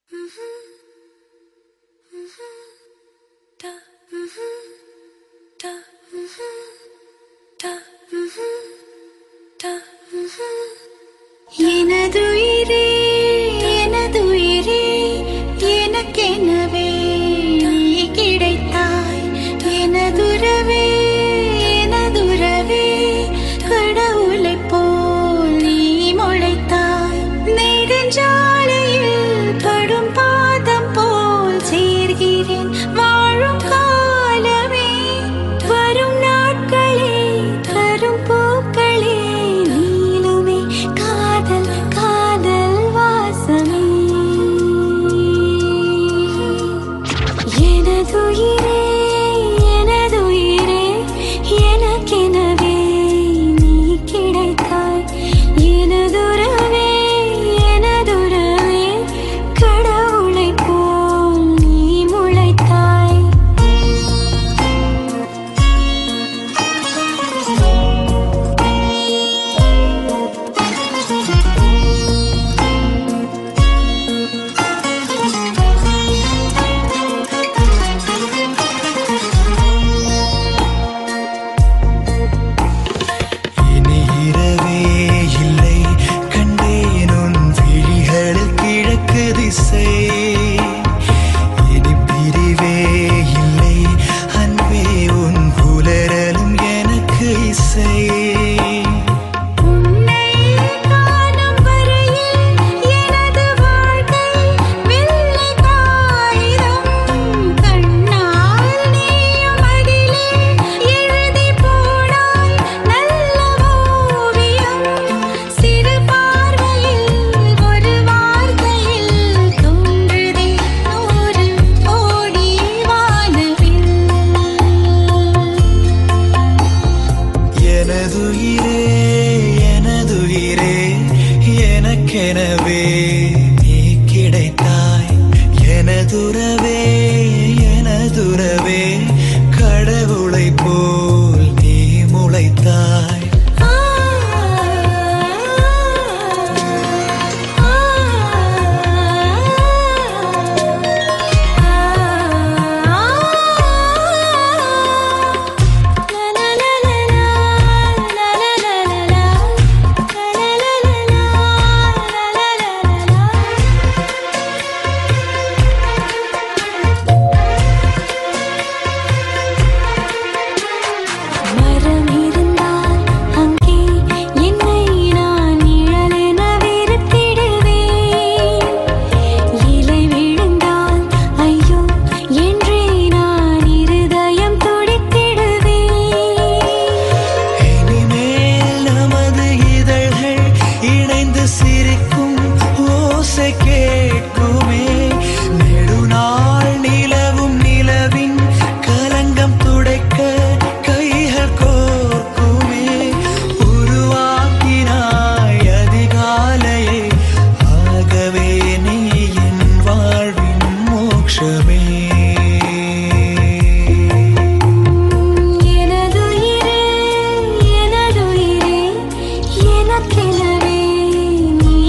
எனதுயிரே எனதுயிரே எனக்கெனவே நீ கிடைத்தாய் எனதுறவே எனதுறவே கடவுளைப் போல் நீ முளைத்தாய் நெடுஞ்சாலையில் படும் பாதம் போல் சேர்கிறேன் வாழும் காலமே வரும் நாட்களே தரும் பூக்களே நீளுமே காதல் காதல் வாசமே எனதுயிரே எனதுயிரே எனக்கெனவே நீ கிடைத்தாய் எனதுறவே எனதுறவே கடவுளைப் போல் நீ முளைத்தாய் இனி இரவே இல்லை கண்டேன் உன் விழிகளில் கிழக்கு திசை இனி பிரிவே இல்லை அன்பே உன் புலரலும் எனக்கு இசை உன்னை காணும் வரையில் எனது வாழ்க்கை வெள்ளை காகிதம் கண்ணால் நீயும் அதிலே எழுதி போனாய் நல்ல ஓவியம் சிறு பார்வையில் ஒரு வார்த்தையில் தோன்றுதே நூறு கோடி வானவில் எனதுயிரே எனதுயிரே எனக்கெனவே நீ கிடைத்தாய் எனதுறவே எனதுறவே கடவுளை போல் நீ முளைத்தாய் ஆ மரம் இருந்தால் அங்கே என்னை நான் நிழலென வெறுத்திடுவேன் இலை விழுந்தால் ஐயோ என்றே நான் இருதயம் துடித்திடுவேன் இனிமேல் நமது இதழ்கள் இணைந்து சிரிக்கும் ஓசை கேட்குமே நெடுநாள் நிலவும் நிலவின் கலங்கம் துடைக்க கைகள் கோர்க்குமே உருவாக்கினாய் அதிகாலையை ஆகவே நீ என் வாழ்வின் மோட்சமே எனதுயிரே எனதுயிரே எனக்கெனவே நீ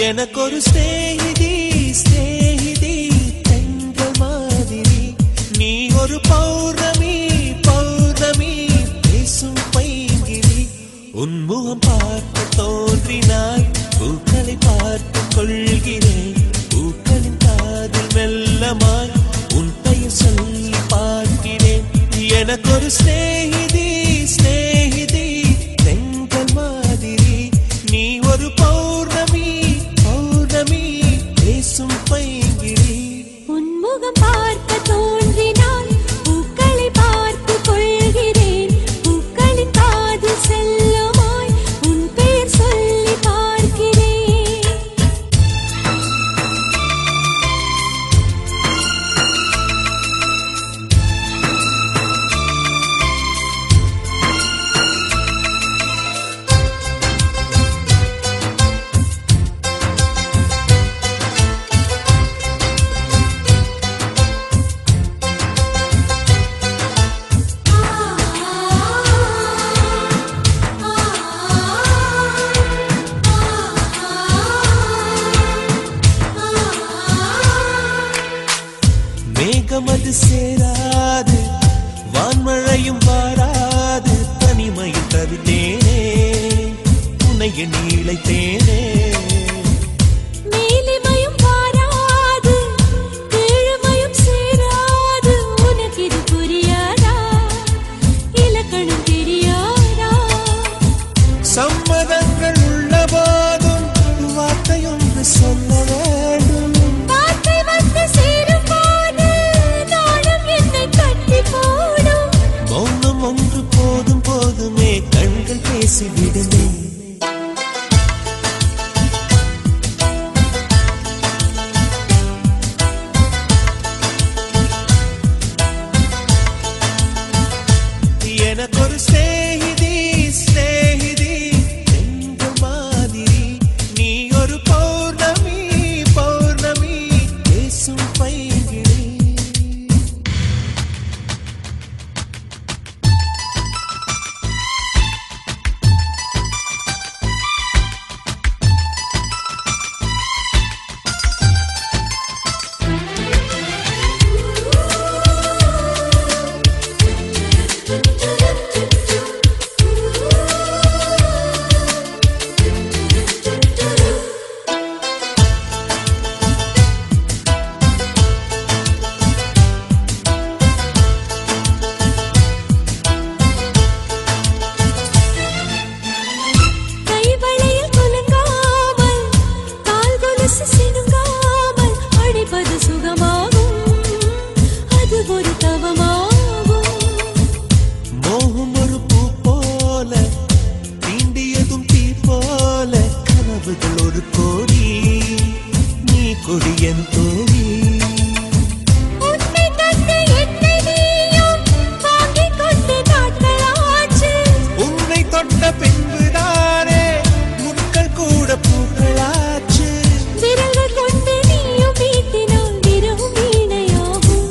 எனக்கொரு ஸ்நேகிதி ஸ்நேகிதி தென்றல் மாதிரி நீ ஒரு பௌர்ணமி பௌர்ணமி பேசும் பைங்கிரி உன்முகம் பார்த்து தோன்றினாய் பூக்களை பார்த்து கொள்கிறேன் பூக்களின் காதில் மெல்லமாய் உன் பெயர் சொல்லி பார்க்கிறேன் எனக்கொரு ஸ்நேகிதி ஸ்நேகிதி தென்றல் மாதிரி நீ ஒரு பௌர்ணமி பௌர்ணமி பேசும் பைங்கிரி உன்முகம் பார்க்க தோன்றினால் பூக்களை பார்த்து கொள்கிறேன் பூக்களின் காதில் செல்லுமாய் உன் பெயர் சொல்லி பார்க்கிறேன் மேகமது சேராது வான்மழையும் வாராது தனிமையில் தருதேனே உனைய நீளைத்தேனே மேலிமையும் வாராது கீழ்மையும் சேராது உனக்கு இது புரியாதா இலக்கணம் தெரியாதா சம்மதங்கள் உள்ள போதும் வார்த்தையொன்று சொல்ல வேண்டும் வார்த்தை வந்து சேரும் போது நாளும் என்னை கட்டி போடும் மௌனம் ஒன்று போதும் போதுமே கண்கள் பேசிவிடுமே எனக்கொரு ஸ்நேகிதி ஸ்நேகிதி என்ற மாதிரி நீ ஒரு பௌர்ணமி பௌர்ணமி பேசும் பைங்கிழி கைவளையில் குலுங்காமல் கால் கொலுசு சினுங்காமல் அடிப்பது சுகமாகும் அது ஒரு தவமாகும் மோகம் ஒரு பூ போல தீண்டியதும் தீ போல கனவுகள் ஒரு கோடி நீ கொடியன் தோழி உன்னை கண்டு என்னை நீயும் வாங்கிக் கொண்டு நாட்களாச்சு உன்னை தொட்ட பின்புதானே முட்கள் கூட பூக்களாச்சு விரல்கள் கொண்டு நீயும் வீட்டினால் விரவும் வீணையாகும்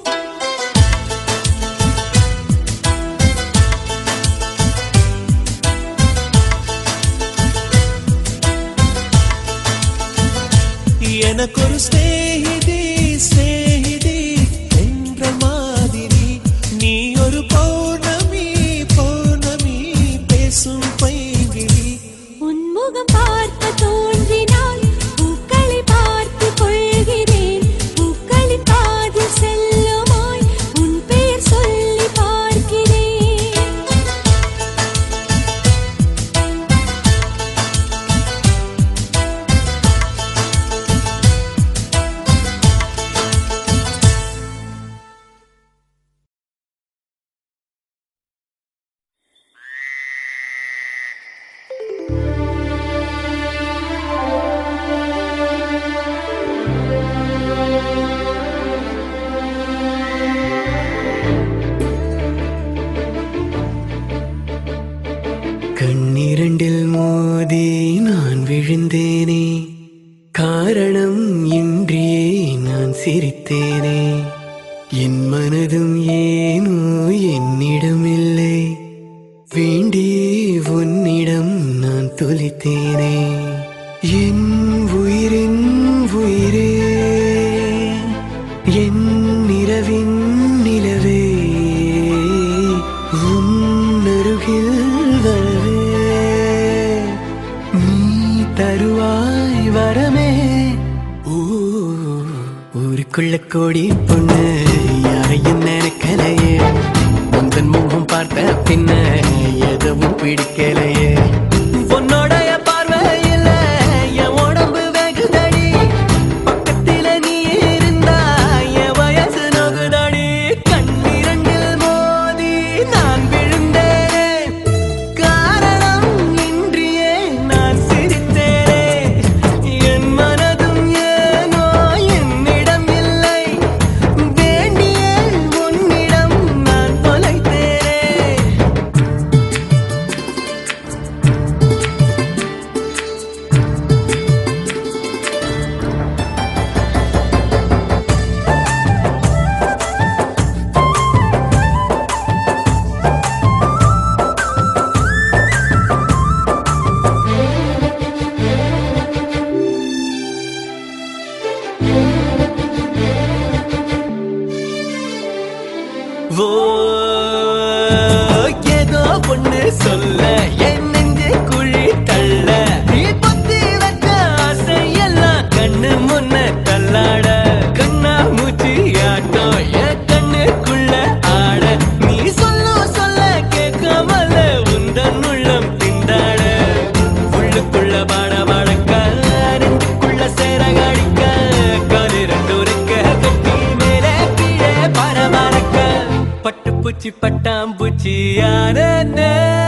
எனக்கொரு ஸ்நேகிதி ஸ்நேகிதி என்ற மாதிரி நீ ஒரு பௌர்ணமி பௌர்ணமி பேசும் பைங்கிழி உன்முகம் பார்க்க தோன்றினால் பூக்களை பார்த்து கொள்கிறேன் பூக்களின் காதில் செல்லுமாய் உன் பெயர் சொல்லி பார்க்கிறேன் கண்ணிரண்டில் மோதி நான் விழுந்தேனே காரணம் இன்றியே நான் சிரித்தேனே என் மனதும் ஏனோ என்னிடமில்லை வேண்டியே உன்னிடம் நான் தொலைத்தேனே என் உயிர் ஊருக்குள்ள கோடி பொண்ணு யாரையும் நினைக்கலையே உந்தன் முகம் பார்த்த பின்ன எதுவும் பிடிக்கலையே உன்னோடைய பார்வையில என் உடம்பு வெகுதடி பக்கத்தில நீ இருந்தா என் வயசு நகுதடி கண்ணிரண்டில் மோதி நான் விழுந்தேன் காரணம் இன்றியே நான் சிரித்தேனே என் மனதும் ஏனோ என்னிடம் இல்லை வேண்டிய உன்னிடம் நான் தொலைத்தேனே ஓ ஏதோ ஒண்ணு சொல்ல என் நெஞ்சு குழி தள்ள நீ பொத்தி வச்ச ஆசையெல்லாம் கண்ணு முன்ன தள்ளாட கண்ணா மூச்சி ஆட்டம் என் கண்ணுக்குள்ள ஆட நீ சொல்லும் சொல்ல கேட்காமல உந்தன் உள்ளம் திண்டாட உள்ளுக்குள்ள பாட பாடக்க நெஞ்சுக்குள்ள சேர காடிக்க காலு ரெண்டு ரெக்க கட்டி மேலே கீழே பரபரக்க பட்டு பூச்சி பட்டாம்பூச்சி யாரே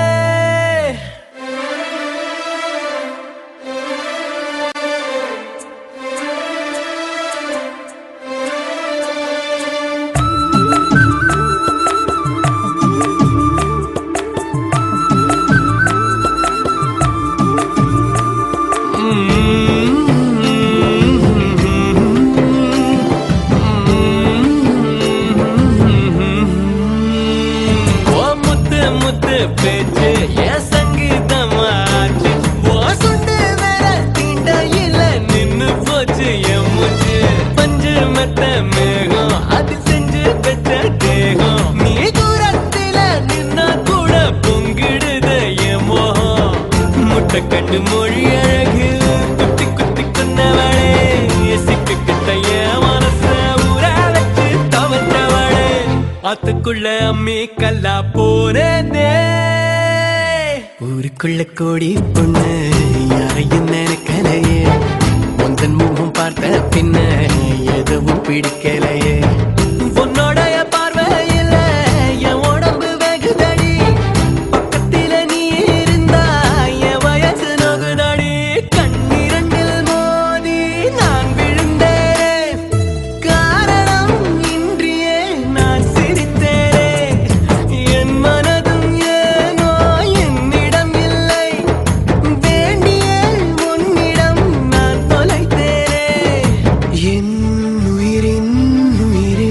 ஓ முத்து முத்து பேச்சு என் சங்கீதமாச்சு ஓ சுண்டு வேற தீண்டையில நின்னு போச்சு என் மூச்சு பஞ்சு மெத்த மேகம் அது செஞ்சு பெற்ற தேகம் நீ தூரத்தில நின்னா கூட பொங்கிடுத என் மோகம் முட்டை கண்டு மொழி அழகு குத்தி குத்தி கொண்டவளே சிக்கு கிட்ட என் மனச ஊற வச்சு தவற்றவளே ஆத்துக்குள்ள அம்மி கல்லா போனதே ஊருக்குள்ள கோடி பொண்ணு யாரையும் நினைக்கலையே உந்தன் முகம் பார்த்த பின்ன எதுவும் பிடிக்கலையே உன்னோடைய பார்வையில என் உடம்பு வெகுதடி பக்கத்தில நீ இருந்தா என் வயசு நகுதடி கண்ணிரண்டில் மோதி நான் விழுந்தேன் காரணம் இன்றியே நான் சிரித்தேனே என் மனதும் ஏனோ என்னிடம் இல்லை வேண்டிய உன்னிடம் நான் தொலைத்தேனே என் உயிரின் உயிரே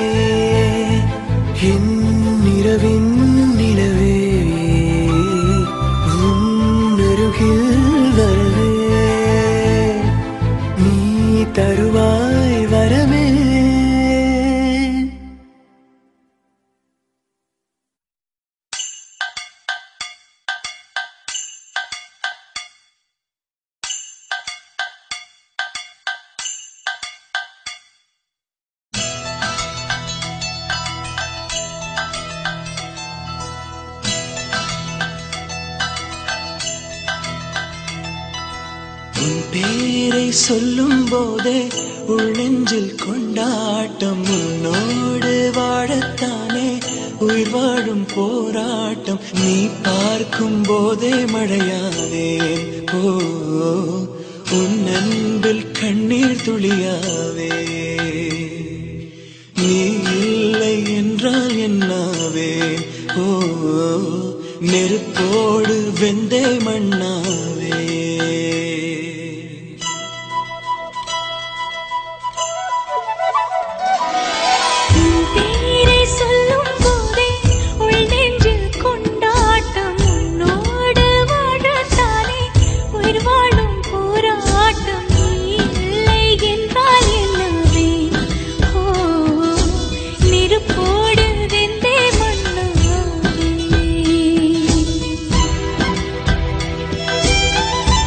என் இரவின் நிலவே உன் அருகில் வரவே நீ தருவாய் வரமே உன் பேரை சொல்லும் போதே உள் நெஞ்சில் கொண்டாட்டம் உன்னோடு வாழத்தானே உயிர் வாழும் போராட்டம் நீ பார்க்கும் போதே மழையாவேன் ஓ உன் அன்பில் கண்ணீர் துளியாவே நீ இல்லை என்றால் என்னாவே ஓ நெருப்போடு வெந்தே மண்ணாவே உன் பேரை சொல்லும் போதே உள் நெஞ்சில் கொண்டாட்டம் உன்னோடு வாழத்தானே உயிர் வாழும் போராட்டம் நீ இல்லை என்றால் என்னவே ஓ நெருப்போடு வெந்தே மண்ணாவே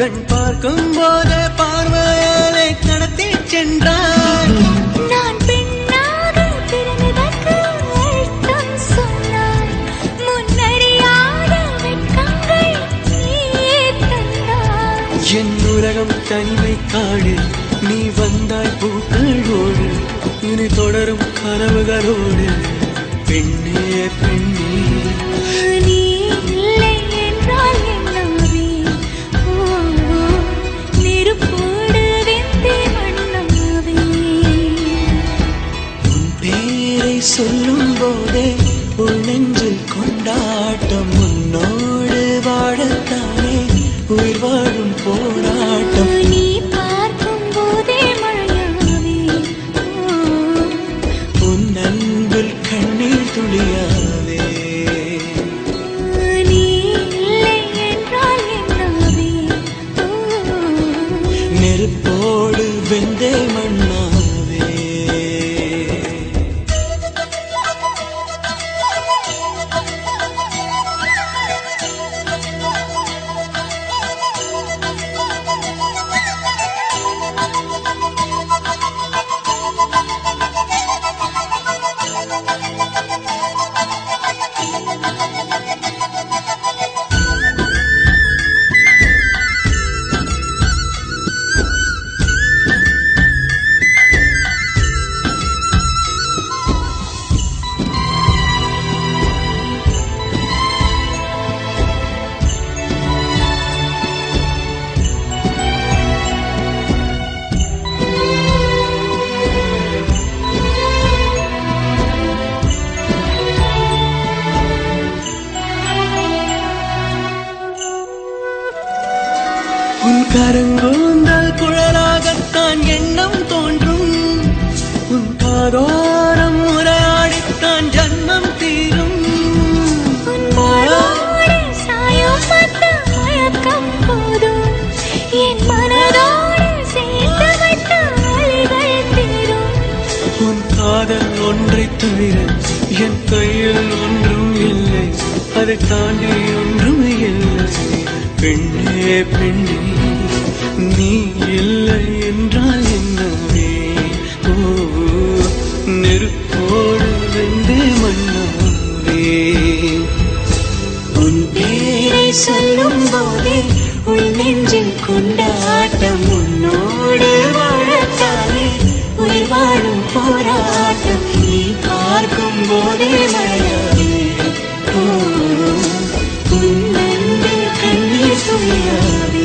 கண் பார்க்கும் போதே பார்வையாலே கடத்தி சென்றார் நான் பெண்ணாக பிறந்ததற்கு அர்த்தம் சொன்னாய் முன்னறியாத வெட்கங்கள் நீயே தந்தாய் என் உலகம் தனிமை காடு நீ வந்தாய் பூக்களோடு இனி தொடரும் கனவுகளோடு பெண்ணே பெண்ணே நீ இல்லை என்றால் என்னாவே ஓ நெருப்போடு வெந்தே மண்ணாவே உன் பேரை சொல்லும் போதே உள் நெஞ்சில் கொண்டாட்டம் உன்னோடு வாழத்தானே உயிர் வாழும் போராட்டம் நீ பார்க்கும் போதே மழையாவே ஓ உன் அன்பில் கண்ணீர் துளியாவே நீ இல்லை என்றால் என்னாவே ஓ நெருப்போடு வெந்தே மண்ணாவே உன் கரங்கூந்தல் குழலாகத்தான் எண்ணம் தோன்றும் உன் காதோரம் உரையாடித்தான் ஜன்மம் தீரும் உன் மாரோடு சாயம் பார்த்த மயக்கம் போதும் என் மனதோடு சேர்த்து வைத்த அலைகள் தீரும் உன் காதல் ஒன்றை தவிர என் கையில் ஒன்றும் இல்லை அதை தாண்டி ஒன்றும் இல்லை பெண்ணே பெண்ணே நீ இல்லை என்றால் என்னவே ஓ நெருப்போடு வெந்தே மண்ணாவே உன் பேரை சொல்லும் போதே உள் நெஞ்சில் கொண்டாட்டம் உன்னோடு வாழத்தானே உயிர் வாழும் போராட்டம் நீ பார்க்கும் போதே மழையாவே ஓ, உன் அன்பில் கண்ணீர் துளியாவே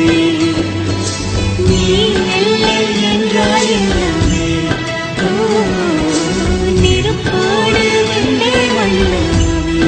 நீ இல்லை என்றால் என்னவே ஓ நெருப்போடு வெள்ளை மண்ணாவே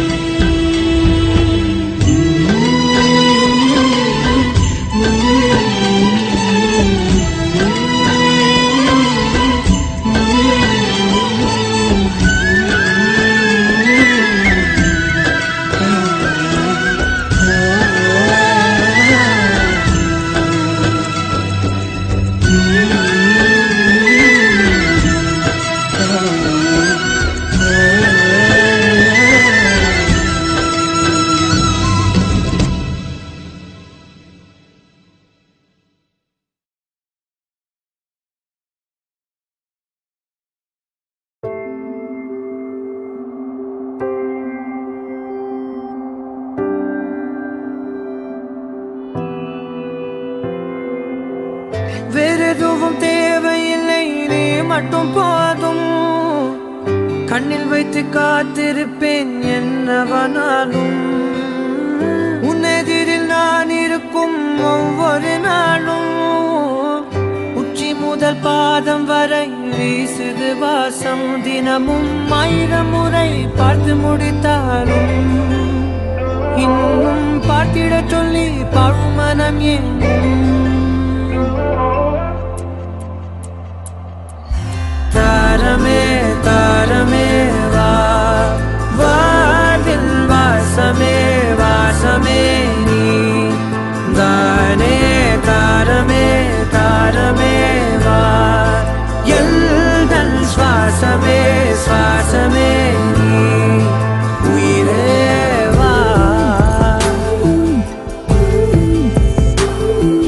வேறெதுவும் தேவையில்லை நீ மட்டும் போதும் கண்ணில் வைத்து காத்திருப்பேன் என்னவனாலும் உன்னெதிரில் நான் இருக்கும் ஒவ்வொரு நாளும் உச்சி முதல் பாதம் வரை வீசுது வாசம் தினமும் ஆயிரம் முறை பார்த்து முடித்தாலும் இன்னும் பார்த்திட சொல்லி பழுமனம் ஏன் தாரமே தாரமே வா வாழ்வில் வாசமே வாசமே நீ தானே தாரமே தாரமே வா எல்தல் சுவாசமே சுவாசமே நீ உயிரே வா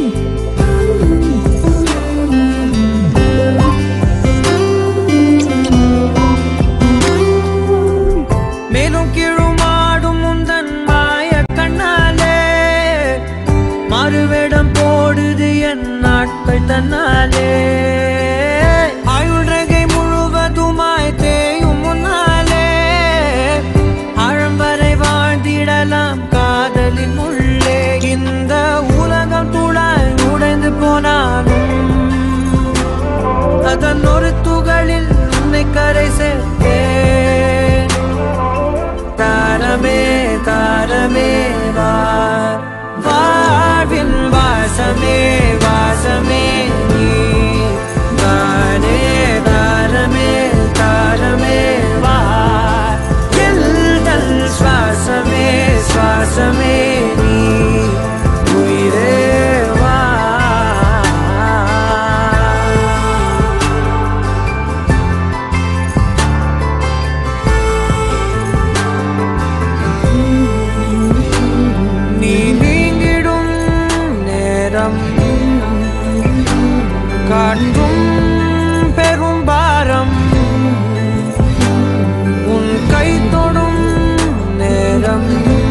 என் நாட்கள் தன்னாலே ஆயுள் ரகை முழுவதுமாய் தேயும் முன்னாலே ஆழம் வரை வாழ்ந்திடலாம் காதலின் உள்ளே இந்த உலகம் துளாய் உடைந்து போனாலும் அதன் ஒரு துகளில் உன்னை கரை சேர்த்தேன் தாரமே தாரமே வா வாழ்வில் வாசமே வாசமே நீ தானே தாரமே தாரமே வா எல்தல் சுவாசமே சுவாசமே நீ உயிரே வா நீ நீங்கிடும் நேரம் காற்றும் பெரும் பாரம் உன் கை தொடும் நேரம்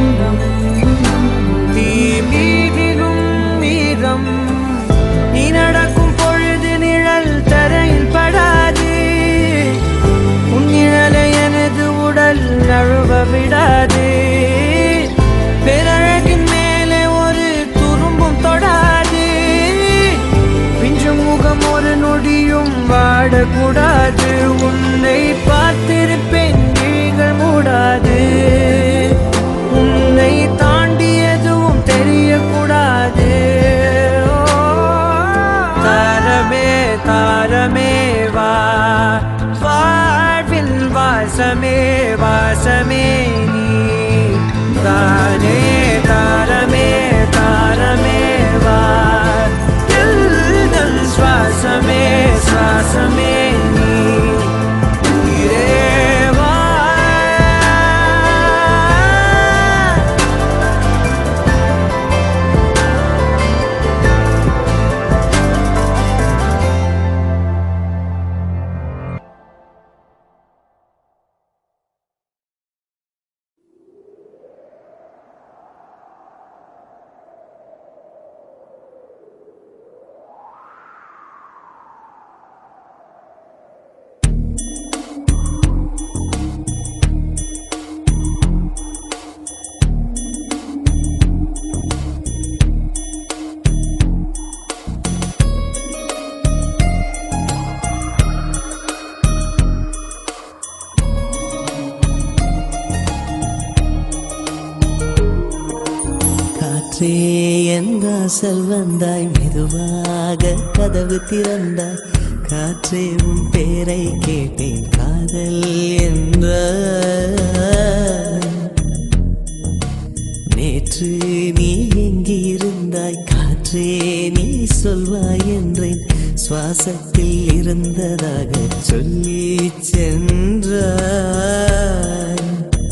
தீ மீதிலும் மீதம் நீ நடக்கும் பொழுது நிழல் தரையில் படாது உன் நிழலை எனது உடல் நழுவ விடாது பேரழகின் மேலே ஒரு துரும்பும் தொடாது பிஞ்சு முகம் ஒரு நொடியும் வாடக்கூடாது உன்னை பார்த்திருப்பேன் விழிகள் மூடாது உன்னை தாண்டி எதுவும் தெரியக்கூடாது ஓ, தாரமே தாரமே வா வாழ்வில் வாசமே வாசமே நீ தானே தாரமே தாரமே வா எல்தல் சுவாசமே சுவாசமே நீ உயிரே வா காற்றே எந்த செல்வந்தாய் மெதுவாக கதவு திறந்தாய் காற்றே உன் பேரை கேட்டேன் காதல் என்ற நேற்று நீ எங்கிருந்தாய் காற்றே நீ சொல்வாய் என்றேன் சுவாசத்தில் இருந்ததாக சொல்லி சென்றாய்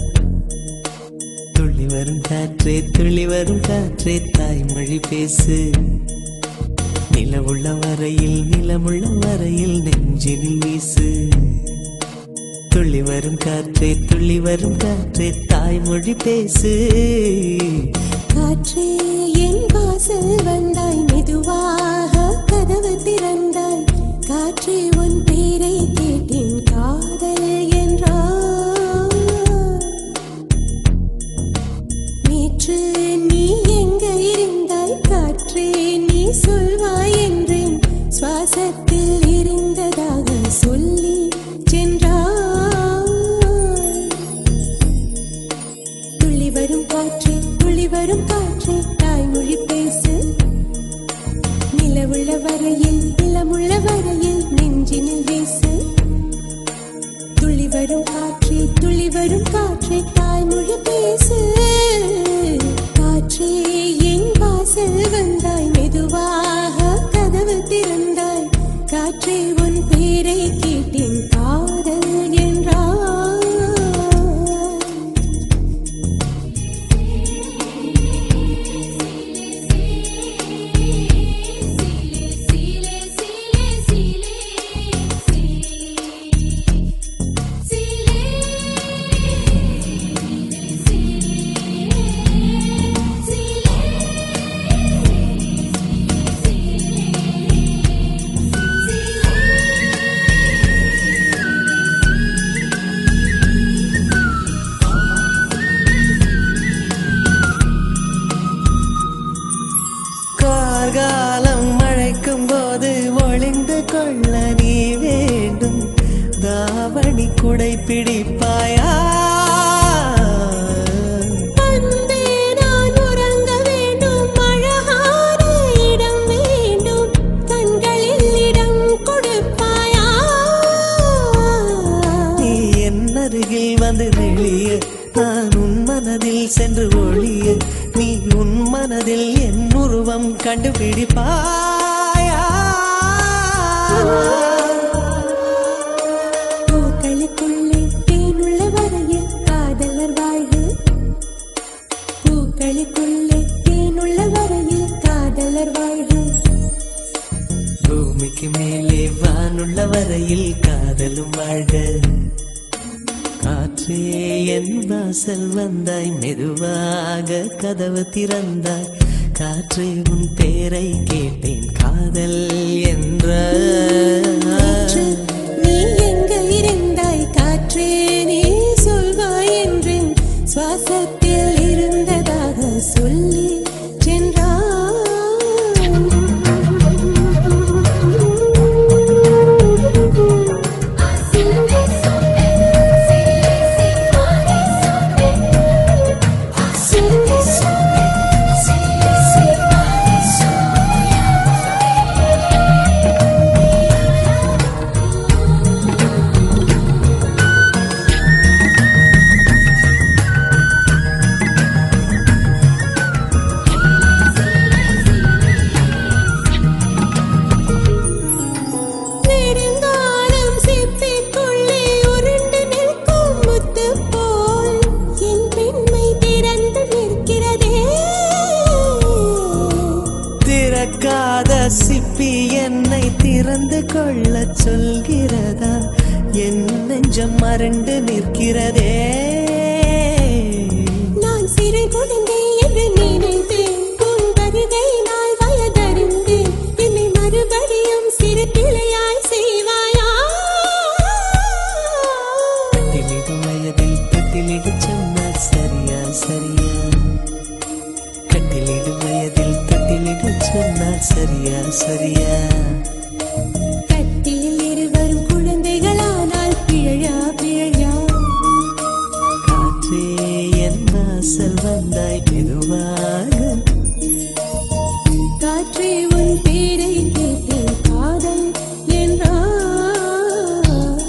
துள்ளி வரும் காற்றே துள்ளி வரும் காற்றே தாய்மொழி பேசு நிலவுள்ள வரையில் நிலமுள்ள வரையில் நெஞ்சினில் வீசு துள்ளி வரும் காற்றே துள்ளி வரும் காற்றே தாய்மொழி பேசு காற்றே என் வாசல் வந்தாய் மெதுவாக கதவு திறந்தாய் காற்றே உன் பேரை கேட்டேன் காதல் என்றாய் நேற்று நீ எங்க இருந்தாய் காற்றே நீ சொல்வாய் என்றேன் சுவாசத்தில் இருந்ததாக சொல்லி சென்றாய் துள்ளி வரும் காற்றே துள்ளி வரும் காற்றே தாய்மொழி பேசு நிலவுள்ள வரையில் நிலமுள்ள வரையில் நெஞ்சினில் வீசு துள்ளி வரும் காற்றே துள்ளி வரும் காற்றே தாய்மொழி பேசு காற்றே என் வாசல் வந்தாய் மெதுவாக கதவு திறந்தாய் கார்காலம் மழைக்கும் போது ஒளிந்து கொள்ள நீ வேண்டும் தாவணி குடை பிடிப்பாயா அன்பே நான் உறங்க வேண்டும் அழகான இடம் வேண்டும் கண்களில் இடம் கொடுப்பாயா நீ என் அருகில் வந்து நெளிய நான் உன் மனதில் சென்று ஒளிய நீ உன் மனதில் என் உருவம் கண்டுபிடிப்பாயா பூக்களுக்குள்ளே தேனுள்ள வரையில் காதலர் வாழ்வு பூக்களுக்குள்ளே தேனுள்ள வரையில் காதலர் வாழ்வு பூமிக்கு மேலே வானுள்ள வரையில் காதலும் வாழ்க காற்றே என் வாசல் வந்தாய் மெதுவாக கதவு திறந்தாய் காற்றே உன் பேரை கேட்டேன் காதல் என்ற காற்று, நீ எங்க இருந்தாய் காற்றே நீ சொல்வாய் என்றேன் சுவாசத்தில் இருந்ததாக சொல்லி நெடுங்காலம் சிப்பிக்குள்ளே உருண்டு நிற்கும் முத்து போல் என் பெண்மை திறந்து நிற்கிறதே திறக்காத சிப்பி என்னை திறந்து கொள்ள சொல்கிறதா என் நெஞ்சம் மறண்டு நிற்கிறதே நான் சிறு குழந்தை என்று நினைத்தேன் உன் வருகை நாள் வயதறிந்தேன் என்னை மறுபடியும் சிறு பிள்ளையாய் செய்வாயா கட்டிலிடும் வயதில் தொட்டிலிடு சொன்னால் சரியா சரியா கட்டிலிடும் வயதில் தொட்டிலிடு சொன்னால் சரியா சரியா கட்டில் இருவரும் குழந்தைகளானால் பிழையா பிழையா காற்றே என் வாசல் வந்தாய் மெதுவாக காற்றே உன் பேரை கேட்டேன் காதல் என்றாய்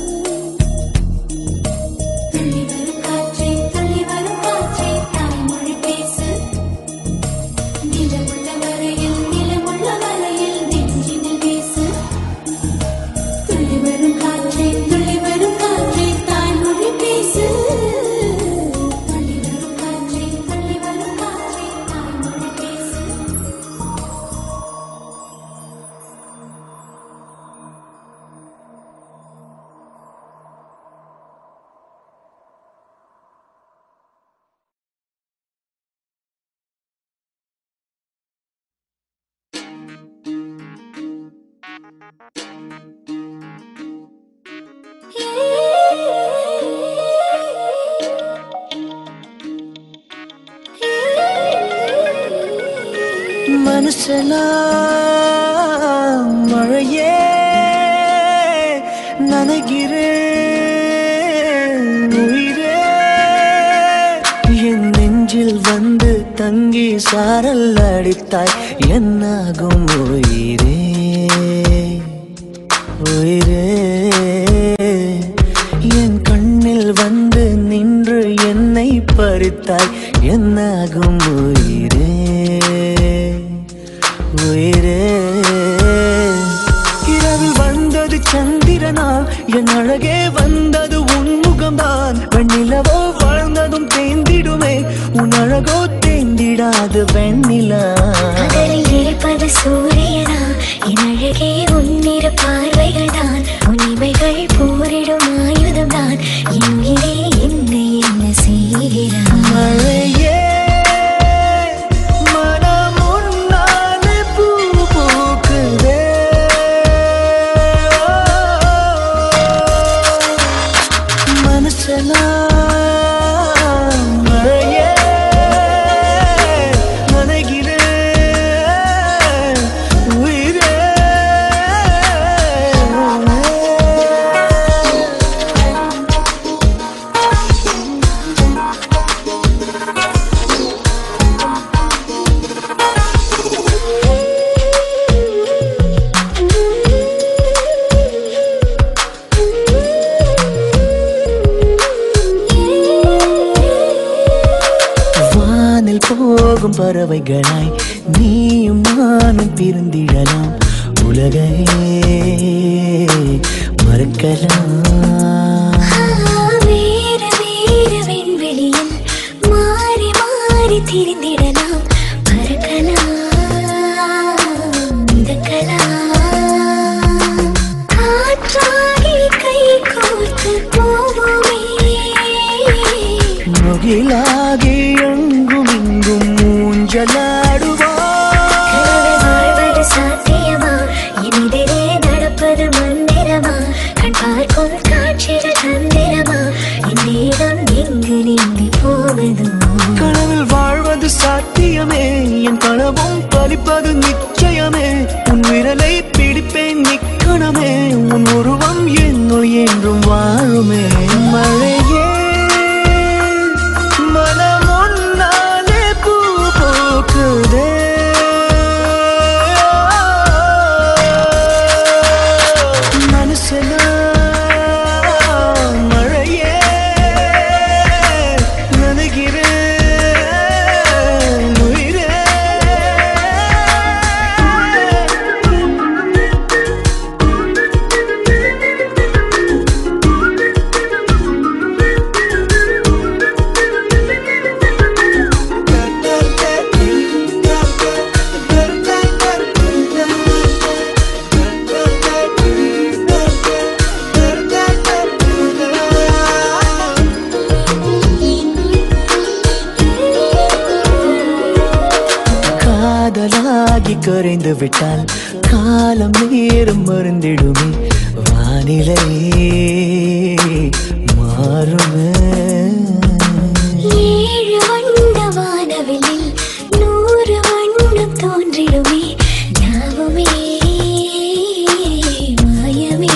துள்ளி வரும் காற்றே துள்ளி வரும் காற்றே தாய்மொழி பேசு நிலமுள்ள வரையில் நிலமுள்ள வரையில் நெஞ்சினில் வீசு துள்ளி வரும் காற்றே துள்ளி வரும் காற்றே தாய்மொழி பேசு துள்ளி வரும் காற்றே துள்ளி வரும் காற்றே தாய்மொழி பேசு மனுஷனா மழையே நனைகிறேன் உயிரே என் நெஞ்சில் வந்து தங்கி சாரல் அடித்தாய் என்னாகும் உயிரே உயிரே என் கண்ணில் வந்து நின்று என்னை பறித்தாய் என்னாகும் உயிரே உயிரே இரவில் வந்தது சந்திரனா என் அழகே வந்தது உன் முகம்தான் வெண்ணிலவோ வாழ்ந்ததும் தேந்திடுமே உன் அழகோ தேந்திடாது வெண்ணிலா பகலில் இருப்பது சூரியனா என் அழகே உன்னிரு பார்வைகள் தான் உன்னிமைகள் போரிடும் ஆயுதம் தான் என் உயிரே என்னை என்ன செய்கிறான் மழையே மனம் உன்னாலே பூ பூக்குதே மனுஷனா மழையே நனைகிறேன் பறவைகளாய் நீயும் நானும் பிரிந்திடலாம் உலகையே மறுக்கலாம் வேறு வேறு விண்வெளியில் மாறி மாறி திரிந்திடலாம் பறக்கலாம் மிதக்கலாம் காற்றாகி கை கோர்த்து போவோமே முகிலாகி எங்கும் இங்கும் மூஞ்சலாடுவா கனவு வாழ்வது சாத்தியமா எதிரே நடப்பது மந்திரமா கண் பார்க்கும் காட்சிகள் தந்திரமா என் நேரம் எங்கு நீங்கி போவதோ கனவில் வாழ்வது சாத்தியமே என் கனவும் பலிப்பது நிச்சயமே உன் விரலை பிடிப்பேன் நிக்கணமே உன் உருவம் என்னுள் என்றும் வாழுமே மழையே மனம் உன்னாலே பூ பூக்குதே மனசுல மழையே நனைகிறேன் உயிரே காதலாகி கரைந்து விட்டால் காலம் நேரம் மருந்திடுமே வானிலை மாறுமே ஏழு வண்ண வானவில்லில் நூறு வண்ணம் தோன்றிடுமே யாவுமே மாயமே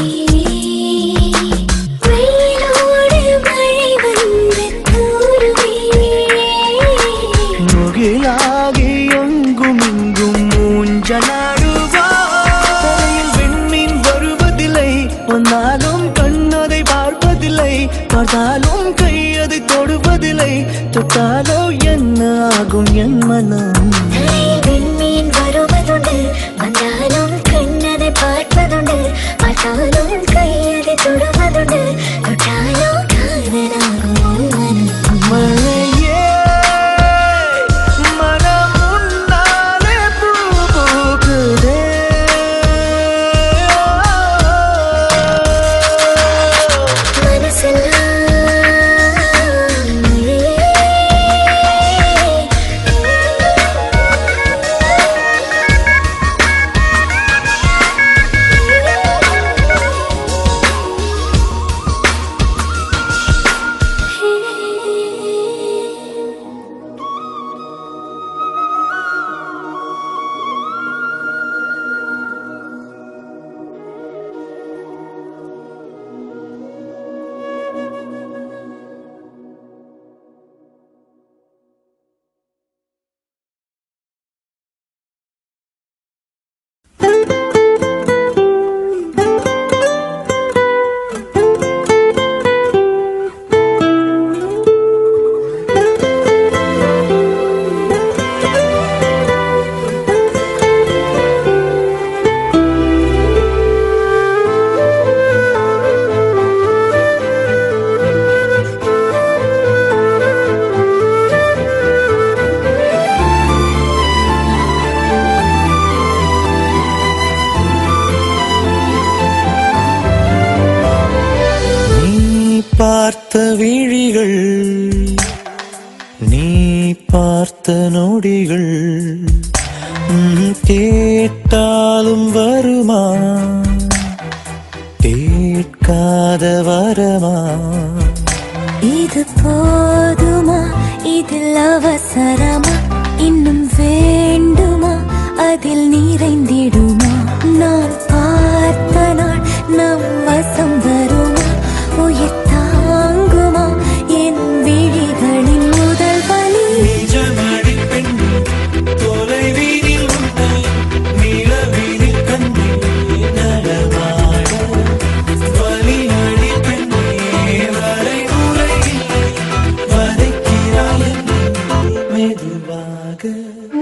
வெயிலோடு மழை வந்து தூருமே முகிலாகி எங்கும் இங்கும் மூஞ்சலாடுவா தலையில் விண்மீன் வருவதில்லை வந்தாலும் கண்ணதை பார்ப்பதில்லை பார்த்தாலும் கை அதை தொடுவதில்லை தொட்டாலோ என்ன ஆகும் என் மனம் தலையில் விண்மீன் வருவதுண்டு வந்தாலும் கண்ணதை பார்ப்பதுண்டு பார்த்தாலும் கையதை தொடுவதுண்டு தொட்டாலோ காதலாகும் உன் மனம் மழையே மனம் உன்னாலே பூ பூக்குதே மனசெல்லாம் நீ பார்த்த விழிகள் நீ பார்த்த நொடிகள் ம், கேட்டாலும் வருமா கேட்காத வரமா இது போதுமா இதில் அவசரமா இன்னும் வேண்டுமா அதில் நிறைந்திடுமா நான் பார்த்த நாள் நம் வசம் வருமா உயிர் தாங்குமா என் விழிகளின் முதல் வலி நிஜமடி பெண்ணே, தொலைவீதில் உன்னை நிலவீதில் கண்டேன் நடமாட. வலியடி பெண்ணே, வரைமுறை இல்லை, வதைக்கிறாய் என்னை மெதுவாக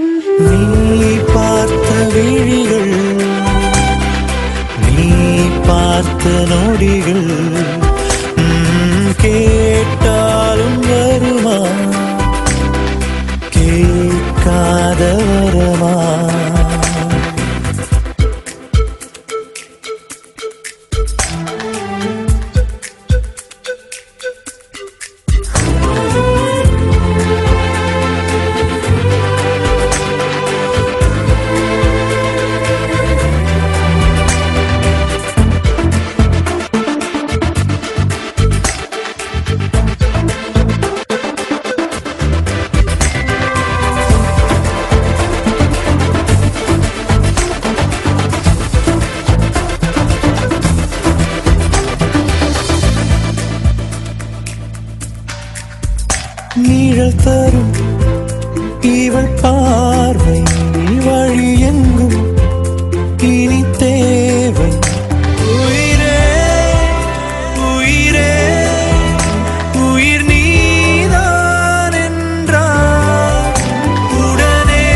இவள் பார்வை வழி எங்கும் இனி தேவை உயிரே உயிரே உயிர் நீதான் என்றார் உடனே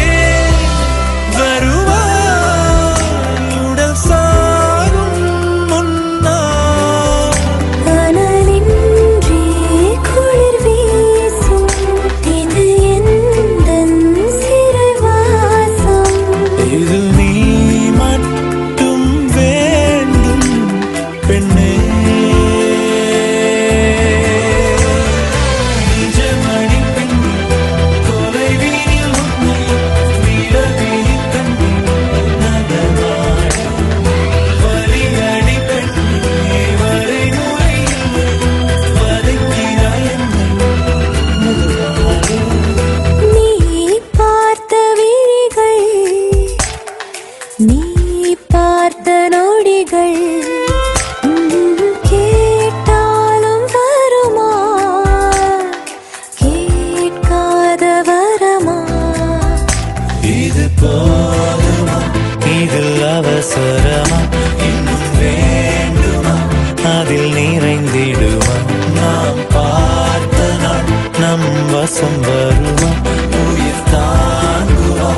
வருவாய் உடல் சாகும் முன்னால் அனலின்றி குளிர் வீசும் இது எந்தன் சிறைவாசம் இது நீ மட்டும் வேண்டும் பெண்ணே நிஜமணி பெண்ணே தொலைவீனில் உன்னை விடவிழி கண்ணீர் நகராடி வலியடி பெண்ணே வரை நுழையில்லை வதைக்கிறாய் என்னை மெதுவாக நீ பார்த்த விழிகள் நீ பார்த்த நொடிகள் உம், கேட்டாலும் வருமா கேட்காத வரமா இது போதுமா இதில் அவசரமா இன்னும் வேண்டுமா அதில் நிறைந்திடுமா நாம் பார்த்த நாள் நம் வசம் வருமா உயிர் தாங்குமா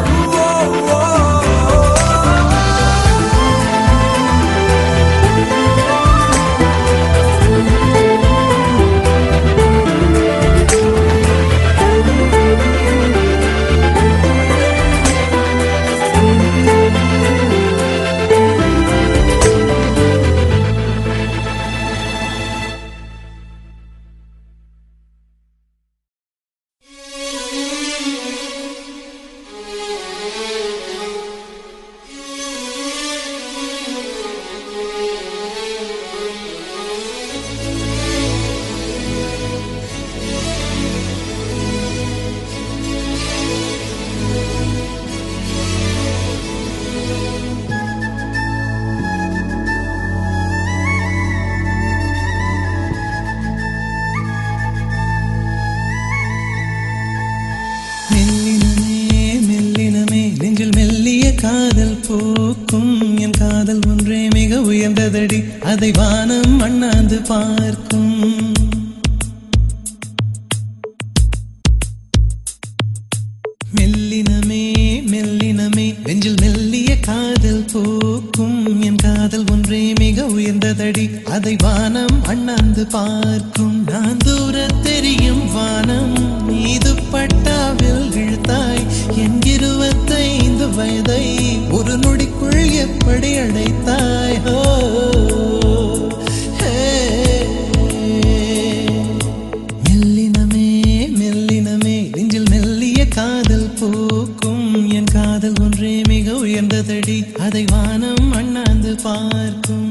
மெல்லினமே மெல்லினமே நெஞ்சில் மெல்லிய காதல் போக்கும் என் காதல் ஒன்றே மிக உயர்ந்ததடி அதை வானம் அண்ணாந்து பார்க்கும் மெல்லினமே மெல்லினமே நெஞ்சில் மெல்லிய காதல் போக்கும் என் காதல் ஒன்றே மிக உயர்ந்ததடி அதை வானம் அண்ணாந்து பார்க்கும் நான் தூர தெரியும் வானம் மீது பட்டாவில் இழுத்தாய் என் இருபத்தைந்து வயதை ஒரு நொடிக்குள் எப்படி அடைத்தாய் ஹோ ஹே மெல்லினமே மெல்லினமே நெஞ்சில் மெல்லிய காதல் போக்கும் என் காதல் ஒன்றே மிக உயர்ந்ததடி அதை வானம் அண்ணாந்து பார்க்கும்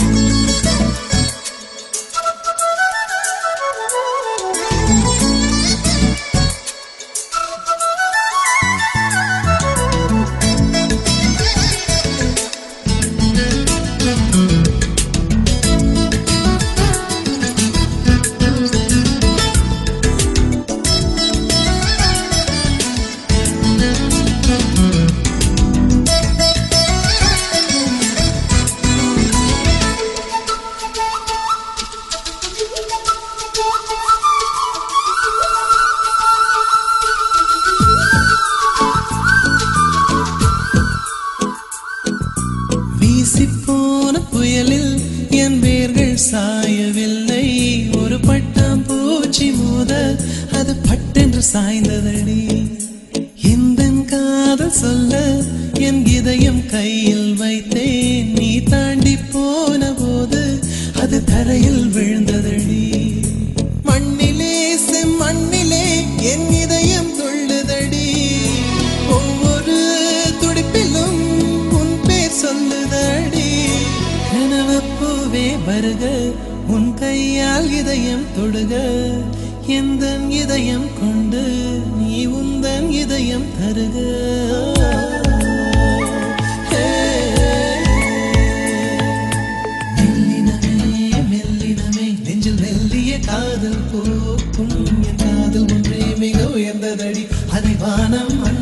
வீசிப்போன புயலில் என் வேர்கள் சாயவில்லை ஒரு பட்டாம் பூச்சி மோத அது பட்டென்று சாய்ந்ததடி எந்த காதல் சொல்ல என் இதயம் கையில் வைத்தேன் நீ தாண்டி போன போது அது தரையில் விழுந்ததடி மண்ணிலே செம்மண்ணிலே என் இதயம் துள்ளுதடி ஒவ்வொரு துடிப்பிலும் உன் பேர் சொல்லுதடி கனவப்பூவே வருக உன் கையால் இதயம் தொடுக எந்த இதயம் கொண்டு நீ உந்தன் இதயம் தருக மெல்லினமே மெல்லினமே நெஞ்சில் மெல்லிய காதல் போக்கும் என் காதல் ஒன்றே மிக உயர்ந்ததடி அதை வானம் மண்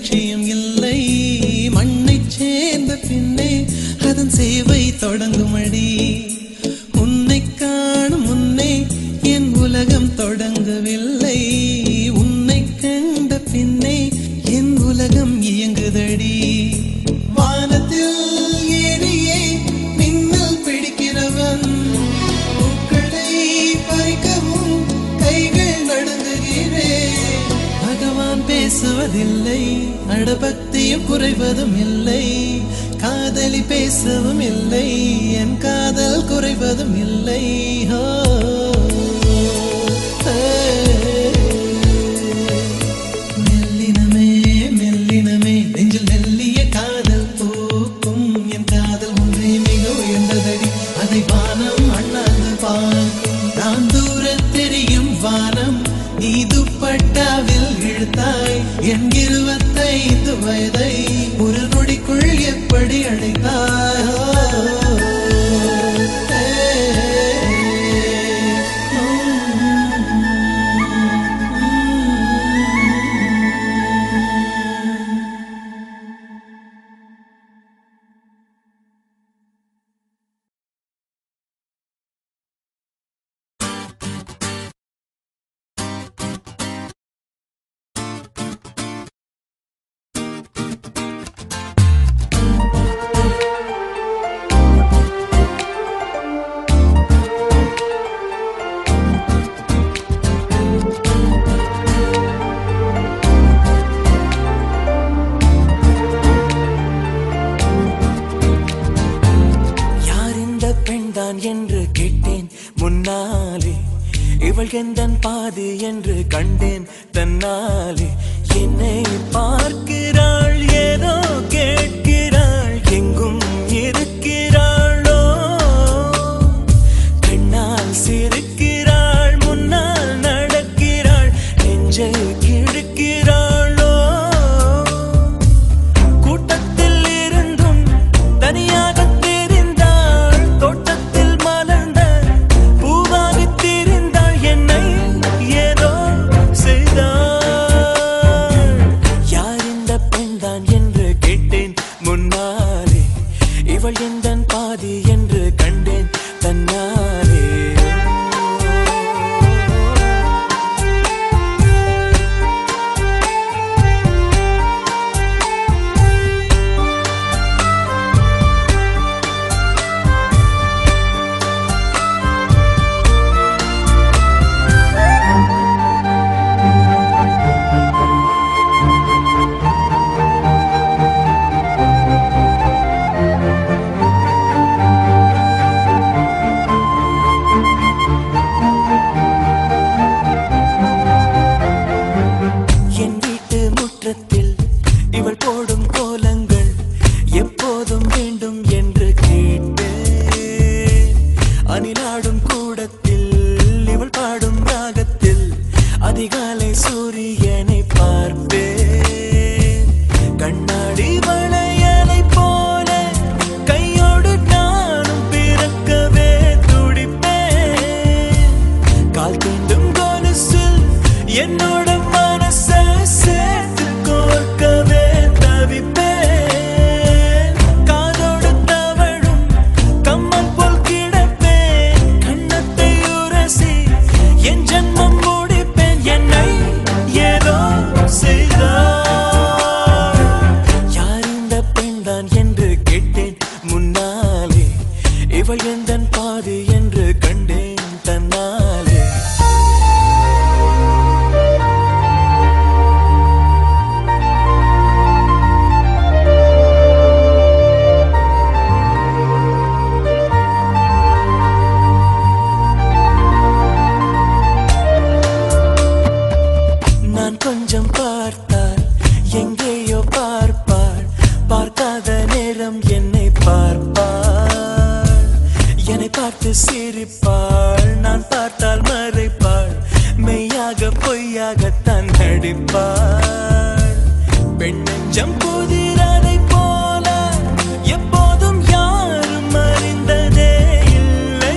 லட்சியம் இல்லை மண்ணைச் சேர்ந்த பின்னே அதன் சேவை தொடங்குமடி உன்னை காணும் முன்னே என் உலகம் தொடங்கவில்லை உன்னை கண்ட பின்னே என் உலகம் இயங்குதடி வானத்தில் ஏறியே மின்னல் பிடிக்கிறவன் பூக்களை பறிக்கவும் கைகள் நடுங்குகிறேன் பகவான் பேசுவதில்லை அடபக்தியும் குறைவதும் இல்லை காதலி பேசவும் இல்லை என் காதல் குறைவதும் இல்லை ஹோ மெல்லினமே மெல்லினமே நெஞ்சில் மெல்லிய காதல் பூக்கும் என் காதல் ஒன்றே மிக உயர்ந்ததடி அதை வானம் அண்ணாந்து பார்க்கும் நான் தூர தெரியும் வானம் நீ துப்பட்டாவில் இழுத்தாய் என் இருபத்தைந்து வயதை ஒரு நொடிக்குள் எப்படி அழைத்தாய் ஓ, ஏ, யார் இந்த பெண்தான் என்று கேட்டேன் முன்னாலே இவள் எந்தன் பாதி என்று கண்டேன் தன்னாலே என்னை பார்க்கிறாள் ஏதோ கேட்கிறாள் எங்கும் இருக்கிறாளோ கண்ணால் சிரிக்கிறாள் முன்னால் நடக்கிறாள் நெஞ்சை கிழக்கிறாளோ கூட்டத்தில் இருந்தும் தனியாக தெரிந்தாள் தோட்டத்தில் மலர்ந்த பூவாகி தெரிந்தாள் என்னை ஏதோ செய்தாள் யார் இந்த பெண்தான் என்று கேட்டேன் முன்னாலே இவள் எந்தன் பாதி என்று கண்டேன் தன்னாலே என் வீட்டு முற்றத்தில் இவள் போடும் கோலங்கள் எப்போதும் வேண்டும் என்று கேட்டேன் அணிலாடும் கூடத்தில் இவள் பாடும் ராகத்தில் அதிகாலை சூரியனை பார்ப்பேன் கண்ணாடி வளையலை போல கையோடு நானும் பிறக்கவே துடிப்பேன் கால் தீண்டும் கொலுசில் என்னோட மனச சேர்த்து கோர்க்கவே தவிப்பேன் காதோடு தவழும் கம்மல் போல் கிடப்பேன் கண்ணத்தை உரசி என் ஜன்மம் முடிப்பேன் என்னை ஏதோ செய்தார் யார் இந்த பெண்தான் என்று கேட்டேன் முன்னாலே இவள் எந்தன் பாதி என்று கண்டேன் தன்னாலே நான் கொஞ்சம் பார்த்தால் எங்கேயோ பார்ப்பாள் பார்க்காத நேரம் என்னை பார்ப்பாள் என்னை பார்த்து சிரிப்பாள் நான் பார்த்தால் மறைப்பாள் மெய்யாக பொய்யாகத்தான் நடிப்பாள் பெண் நெஞ்சம் புதிரதை போல எப்போதும் யாரும் அறிந்ததே இல்லை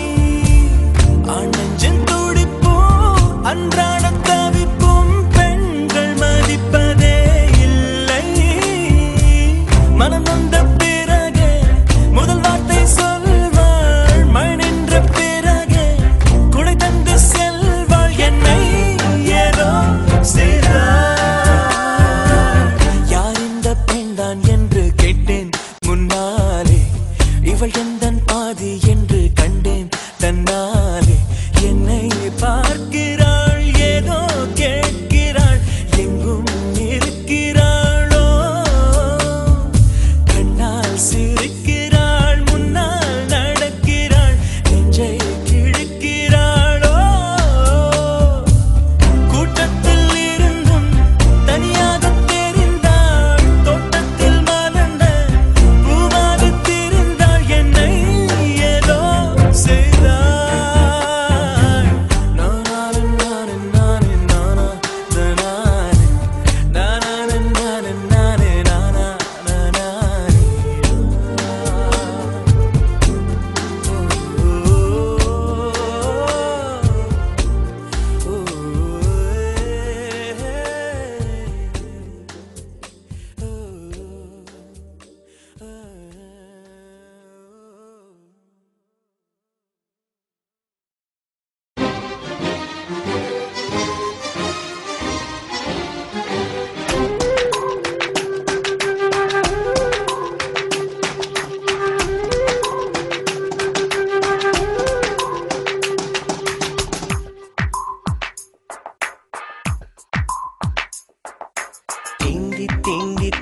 ஆனஞ்சன் துடிப்பும் அன்றாட தவிப்பும் பெண்கள் மதிப்பதே இல்லை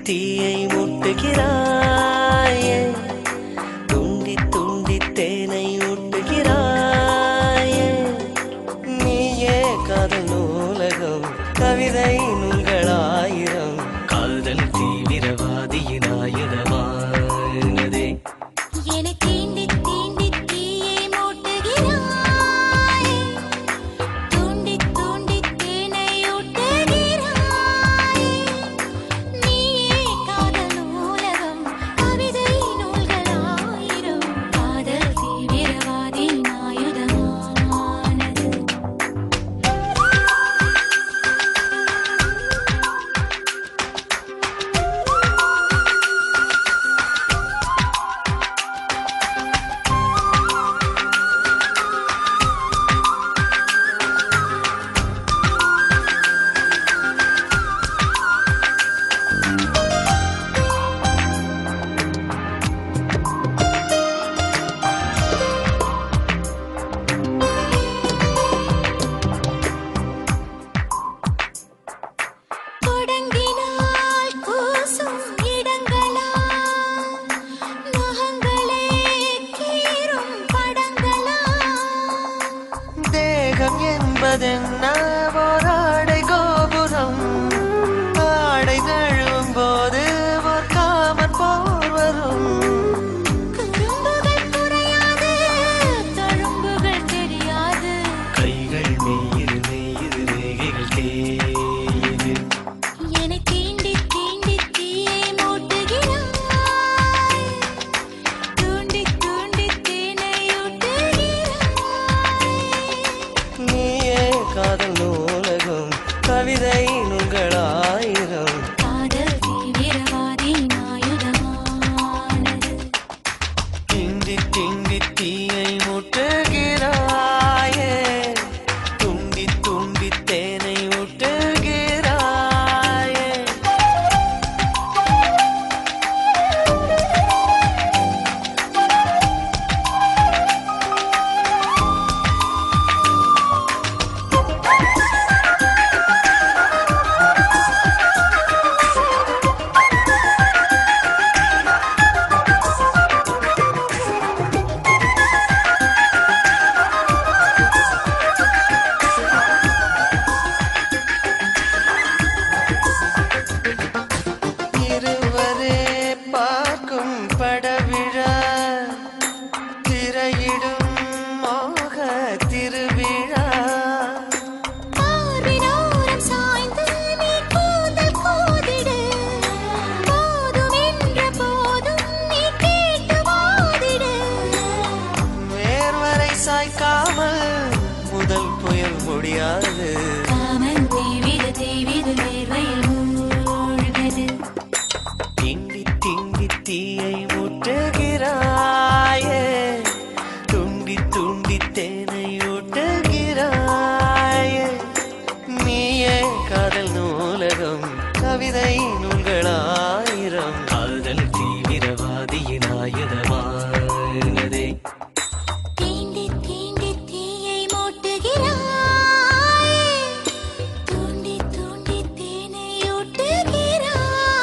தீயை மூட்டுகிறாயே துண்டி துண்டி தேனை ஊட்டுகிறாயே நீயே காதல் நூலகம் கவிதை நூல்களாயிரம் காதல் தீவிரவாதியின் ஆயுதமானதே என தீண்டி தீண்டி தீயை மூட்டுகிறாய் தூண்டி தூண்டி தேனை ஊட்டுகிறாய் நீயே காதல் நூலகம் கவிதை நூல்களாயிரம் காதல் தீவிரவாதி ஆயுதமானது தொடங்கினால் கூசும் இடங்களா நகங்களே கீறும் படங்களா தேகம் என்பதென்ன ஓராடை கோபுரம் ஆடை தழுவும் போது ஒரு காமன் போர் வரும் குறும்புகள் குறையாது தழும்புகள் தெரியாது கைகள் மெய்யிரு மெய்யிரு ரேகைகள் தேயுது என்னை தீண்டி தீண்டி தீயை மூட்டுகிறாய் தூண்டி தூண்டி தேனை ஊட்டுகிறாய் நீயே காதல் நூலகம் கவிதை நூல்களாயிரம் காதல் தீவிரவாதி ஆயுதமானது திண்டி திண்டி தீயை முட்டுகிறாயே துண்டி துண்டி தேனை ஊட்டுகிறாயே இருவரே பார்க்கும் படவிழா திரையிடும் மோக திருவிழா பார்வினோரம் சாய்ந்து நீ கூந்தல் கோதிடு போதும் என்ற போதும் நீ கேட்டு வாதிடு வேர்வரை சாய்க்காமல் முதல் புயல் முடியாது காமன் தீவிது தீவிது வேர்வையில் மூழ்கது திண்டி திண்டி தீயை முட்டுகிறாயே துண்டி துண்டி தேனை ஊட்டுகிறாயே நீயே காதல் நூலகம் கவிதை நூல்களாயிரம் காதல் தீவிரவாதியின் ஆயுதமானதே தீண்டி தீண்டி தீயை மூட்டுகிறாய் தூண்டி தூண்டி தேனை ஊட்டுகிறாய்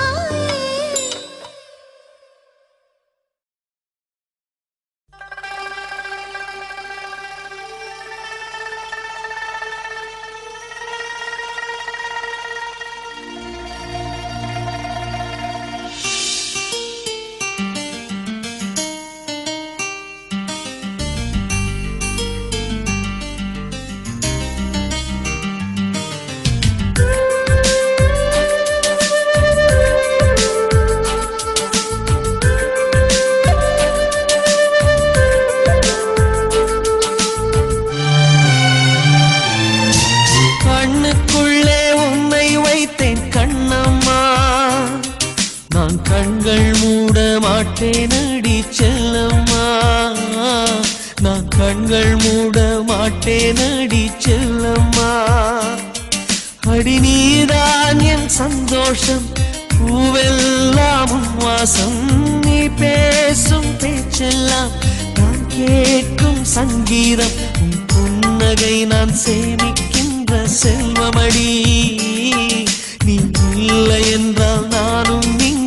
கண்ணுக்குள்ளே உன்னை வைத்தேன் கண்ணம்மா நான் கண்கள் மூட மாட்டேன் அடி செல்லம்மா நான் கண்கள் மூட மாட்டேன் அடி செல்லம்மா அடி நீதான் என் சந்தோஷம் பூவெல்லாம் உன் வாசம் நீ பேசும் பேச்செல்லாம் நான் கேட்கும் சங்கீதம் உன் புன்னகை நான் சேமிக்கின்ற செல்வமடி நீ இல்லை என்றால் நானும் இங்கு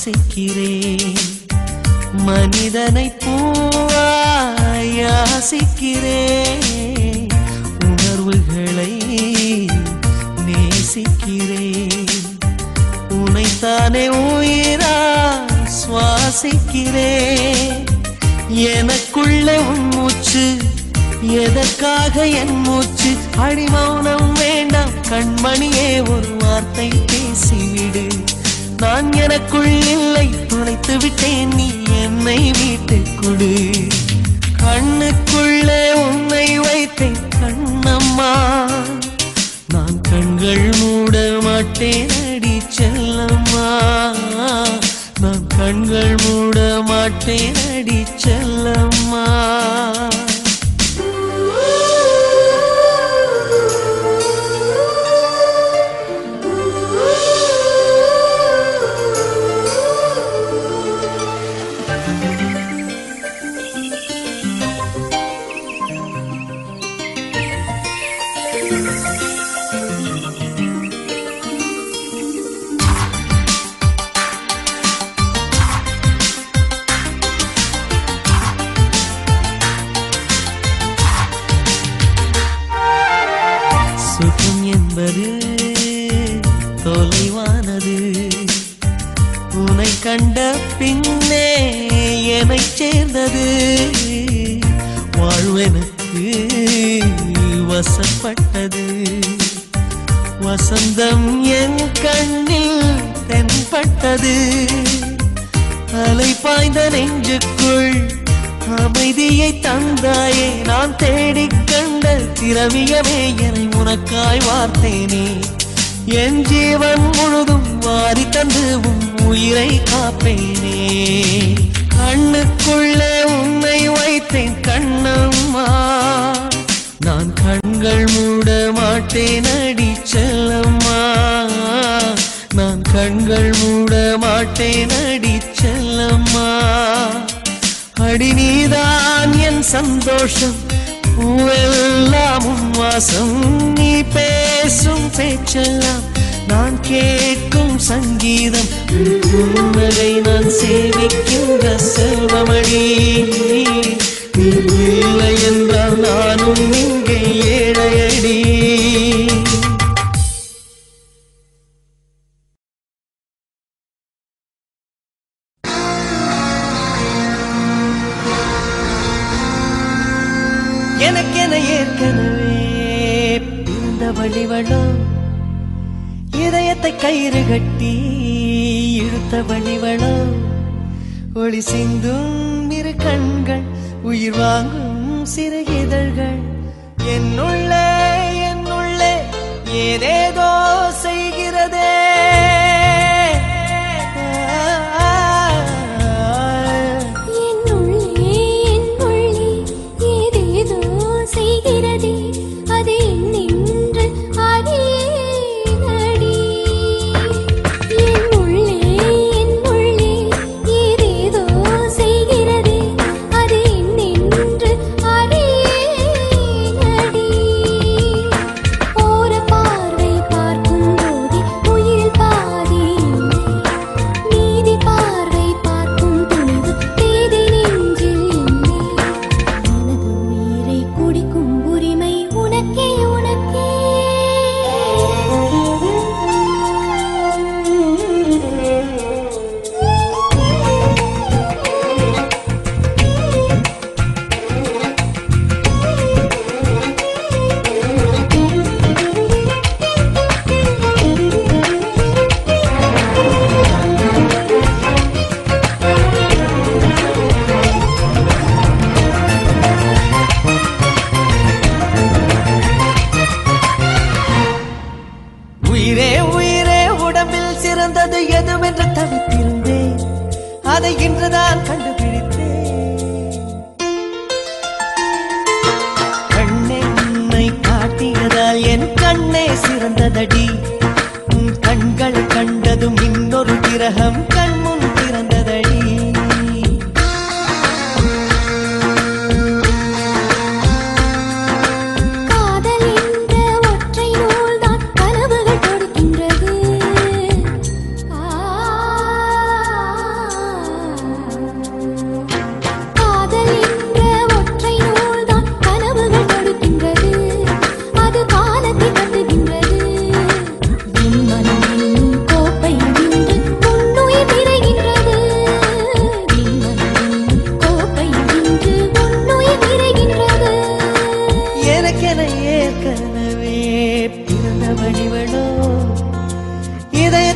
சுவாசிக்கிறேன் மனிதனை பூவாய் யாசிக்கிறேன் உணர்வுகளை நேசிக்கிறேன் உனைத்தானே உயிரா சுவாசிக்கிறேன் எனக்குள்ளே உன் மூச்சு எதற்காக என் மூச்சு அடிமௌனம் வேண்டாம் கண்மணியே ஒரு வார்த்தை பேசிவிடு நான் எனக்குள் இல்லை துளைத்து விட்டேன் நீ என்னை வீட்டு கொடு கண்ணுக்குள்ளே உன்னை வைத்தேன் கண்ணம்மா நான் கண்கள் மூட மாட்டேன் அடி செல்லம்மா நான் கண்கள் மூட மாட்டேன் அடி செல்லம்மா சுகம் என்பது தொலைவானது உனை கண்ட பின்னே என்னை சேர்ந்தது வாழ்வெனக்கு வசப்பட்டது வசந்தம் என் கண்ணில் தென்பட்டது அலை பாய்ந்த நெஞ்சுக்குள் அமைதியை தந்தாயே நான் தேடிக் கண்ட திரவியமே என்னை உனக்காய் வார்த்தேனே என் ஜீவன் முழுதும் வாரி தந்து உன் உயிரை காப்பேனே கண்ணுக்குள்ளே உன்னை வைத்தேன் கண்ணம்மா நான் கண்கள் மூட மாட்டேன் அடி செல்லம்மா நான் கண்கள் மூட மாட்டேன் அடி செல்லம்மா அடி நீதான் என் சந்தோஷம் பூவெல்லாம் உன் வாசம் நீ பேசும் பேச்செல்லாம் நான் கேட்கும் சங்கீதம் உன் புன்னகை நான் சேவிக்கின்ற செல்வமணி நீ இல்லை என்றால் நானும் இங்கே ஏழையடி எனக்கென ஏற்கனவே பிறந்த வழிவளோ இதயத்தை கயிறு கட்டி இழுத்த வழிவளோ ஒளி சிந்தும் இரு கண்கள் உயிர் வாங்கும் சிறு இதழ்கள் என்னுள்ளே என்னுள்ளே ஏதேதோ செய்கிறதே என்னுள்ளே என்னுள்ளே ஏதேதோ செய்கிறதே அது என்னென்று அறியேனடி என்னுள்ளே என்னுள்ளே ஏதேதோ செய்கிறதே அது என்னென்று அறியேனடி ஓர பார்வை பார்க்கும் போதே உயிரில் பாதி இல்லை நீதி பார்வை பார்க்கும் துணிவு தேதி நெஞ்சில் இல்லை எனது உயிரை குடிக்கும் உரிமை உனக்கே உனக்கே உயிரே உயிரே உடம்பில் சிறந்தது எதுவென்று தவித்திருந்தேன் அதை இன்றுதான் கண்டுபிடித்தேன் கண்ணென்னை காட்டியதால் என் கண்ணே சிறந்ததடி உன் கண்கள் கண்டதும் இன்னொரு கிரகம் கண்முன் திறந்ததடி காதல் என்ற ஒற்றை நூல்தான் கனவுகள் கொடுக்கின்றது ஆ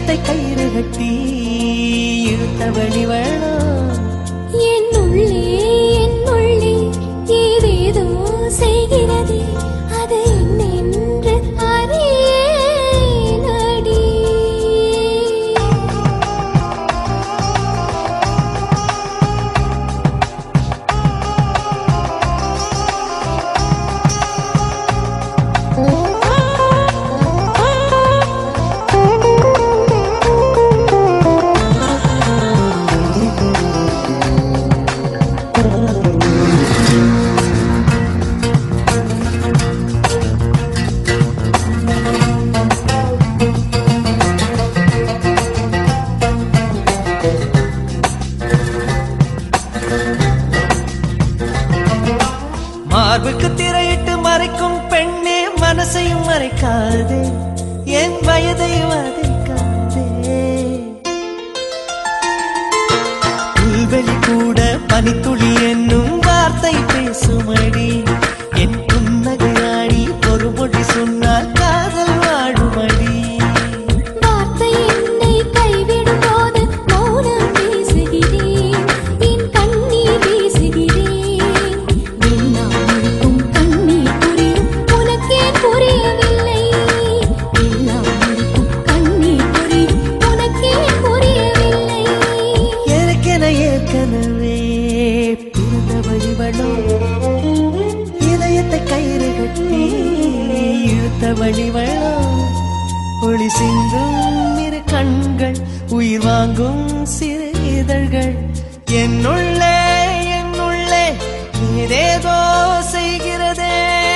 இதயத்தை கயிறு கட்டி இழுத்த வழிவழம் என் உள்ளே என் உள்ளே ஏதேதோ செய்கிறதே அது என்னென்று அறியேன் அடி. மார்புக்கு திரையிட்டு மறைக்கும் பெண்ணே மனசையும் மறைக்காதே என் வயதை வதைக்காதே புல்வெளி கூட பனித்துளி என்னும் வார்த்தை பேசுமடி என் புன்னகையாடி ஒரு மொழி சொன்னால் காதல் வாழுமடி வார்த்தை என்னை கைவிடும் போது மௌனம் பேசுகிறேன் என் கண்ணீர் வீசுகிறேன் எல்லாம் முழுக்கும் கண்ணீர் புரியும் உனக்கே புரியவில்லை எல்லாம் முழுக்கும் கண்ணீர் புரியும் உனக்கே புரியவில்லை எனக்கென ஏற்கனவே பிறந்த வழிவளோ இதயத்தை கயிறு கட்டி இழுத்த வழிவளோ ஒளி சிந்தும் இரு கண்கள் உயிர் வாங்கும் சிறு இதழ்கள் என்னுள்ளே என்னுள்ளே ஏதேதோ செய்கிறதே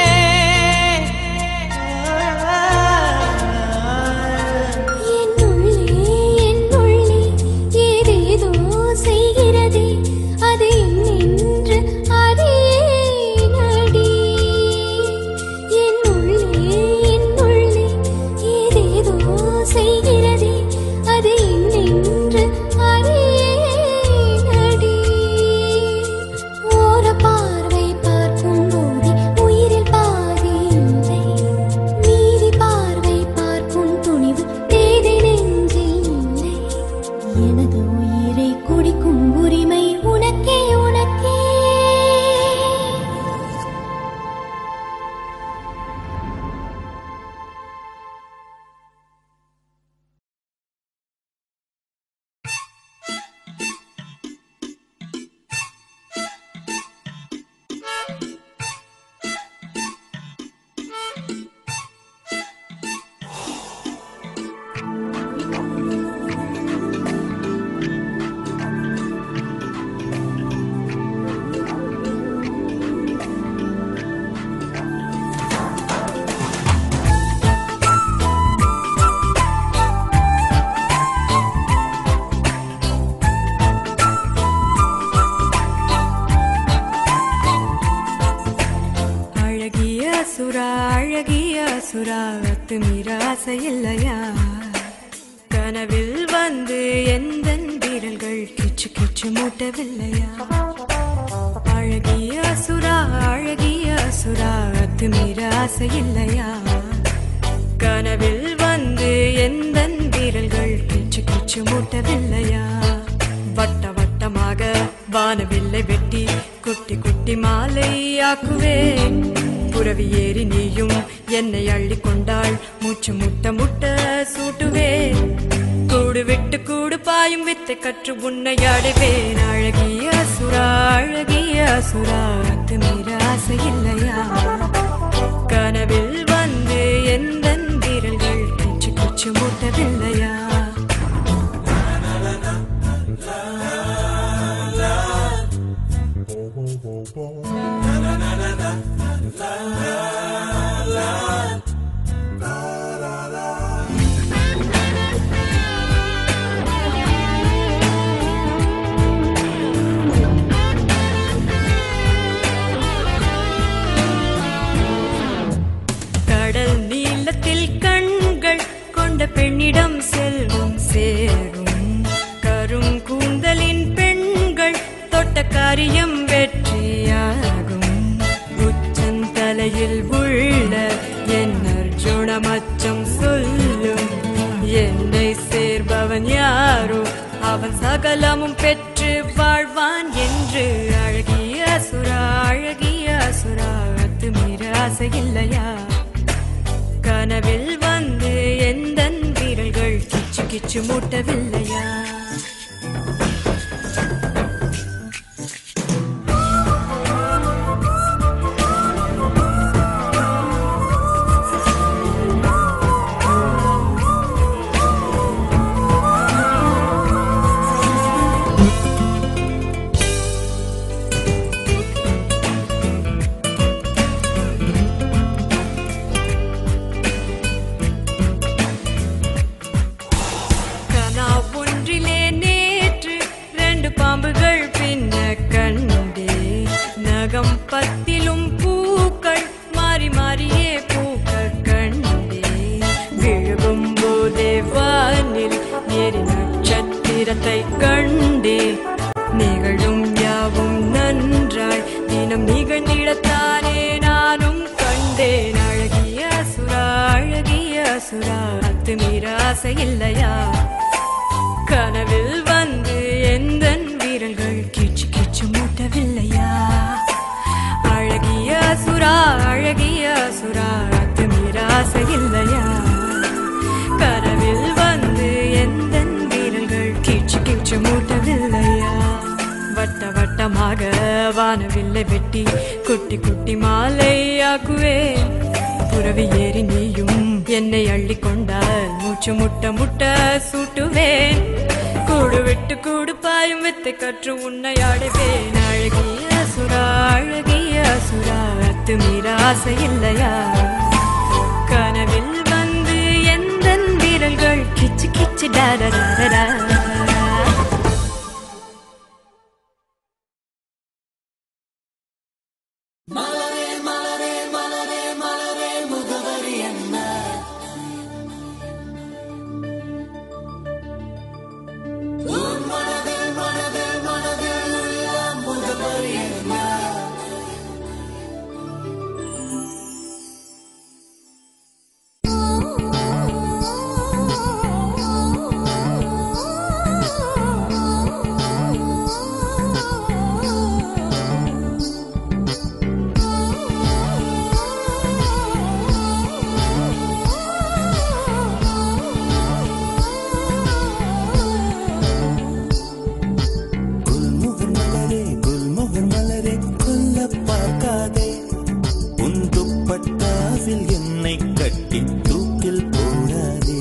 என் உள்ளே என் உள்ளே ஏதேதோ செய்கிறதே அது என்னென்று அறியேன் அடி. என் உள்ளே என் உள்ளே ஏதேதோ செய்கிறதே அது என்னென்று அறியேன் அடி. ஓர பார்வை பார்க்கும் போதே உயிரில் பாதி இல்லை மீதி பார்வை பார்க்கும் துணிவு தேதி நெஞ்சில் இல்லை எனது உயிரை குடிக்கும் உரிமை உனக்கே உனக்கே அழகிய சுறா அழகிய சுறா அத்துமீற ஆசை இல்லையா கனவில் வந்து எந்த வீரல்கள் கிச்சு கிச்சு மூட்டவில்லையா அழகிய சுறா அழகிய சுறா அத்துமீற ஆசை இல்லையா கனவில் வந்து எந்த வீரல்கள் கிச்சு கிச்சு மூட்டவில்லையா வட்ட வட்டமாக வானவில்லை வெட்டி குட்டி குட்டி மாலையாக்குவேன் புறவி ஏறி நீயும் என்னை அள்ளி கொண்டாள் மூச்சு முட்ட முட்ட சூட்டுவேன் கூடு விட்டு கூடு பாயும் வித்தை கற்று உன்னை அடைவேன் அழகிய சுறா அழகிய சுறா அத்துமீற ஆசை இல்லையா கனவில் வந்து எந்த வீரல்கள் கிச்சு கிச்சு மூட்டவில்லையா கடல் நீளத்தில் கண்கள் கொண்ட பெண்ணிடம் செல்வம் சேரும் கரும் கூந்தலின் பெண்கள் தொட்ட காரியம் வெற்றியாகும் உச்சந்தலையில் உள்ள என் அர்ஜுன மச்சம் சொல்லும் என்னை சேர் வெல்பவன் யாரோ அவன் சகலமும் பெற்று வாழ்வான் என்று அழகிய அசுரா அழகிய அசுரா அத்துமீற ஆசை இல்லையா கனவில் வந்து எந்த வீரர்கள் கிச்சு கிச்சு மூட்டவில்லையா கனா ஒன்றிலே நேற்று ரெண்டு பாம்புகள் பின்ன கண்டே நகம் பத்திலும் பூக்கள் மாறி மாறியே பூக்க கண்டே விழுகும் போதே வானில் ஏறி நட்சத்திரத்தை கண்டே நிகழும் யாவும் நன்றாய் தினம் நிகழ்ந்திடத்தானே நானும் கண்டேன் அழகிய சுரா அழகிய சுரா அத்துமீற ஆசை இல்லையா கனவில் வந்து எந்த வீரர்கள் கிச்சு கிச்சு மூட்டவில்லையா அழகிய சுரா அழகிய சுரா அத்துமீற ஆசை இல்லையா கனவில் வந்து எந்த வீரர்கள் கிச்சு கிச்சு மூட்டவில்லையா வட்ட வட்டமாக வானவில்லை வெட்டி குட்டி குட்டி மாலையாக்குவேன் புறவி ஏறி நீயும் என்னை அள்ளி கொண்டால் மூச்சு முட்ட முட்ட சூட்டுவேன் கூடு விட்டு கூடு பாயும் வித்தை கற்று உன்னை ஆடுவேன் அழகிய சுரா அழகிய சுரா அத்துமீற ஆசை இல்லையா கனவில் வந்து எந்த வீரர்கள் கிச்சு கிச்சு டாரடாரடா குல்முகர் மலரே குல்முகர் மலரே கொல்ல பார்க்காதே உன் துப்பட்டாவில் என்னை கட்டி தூக்கில் போடாதே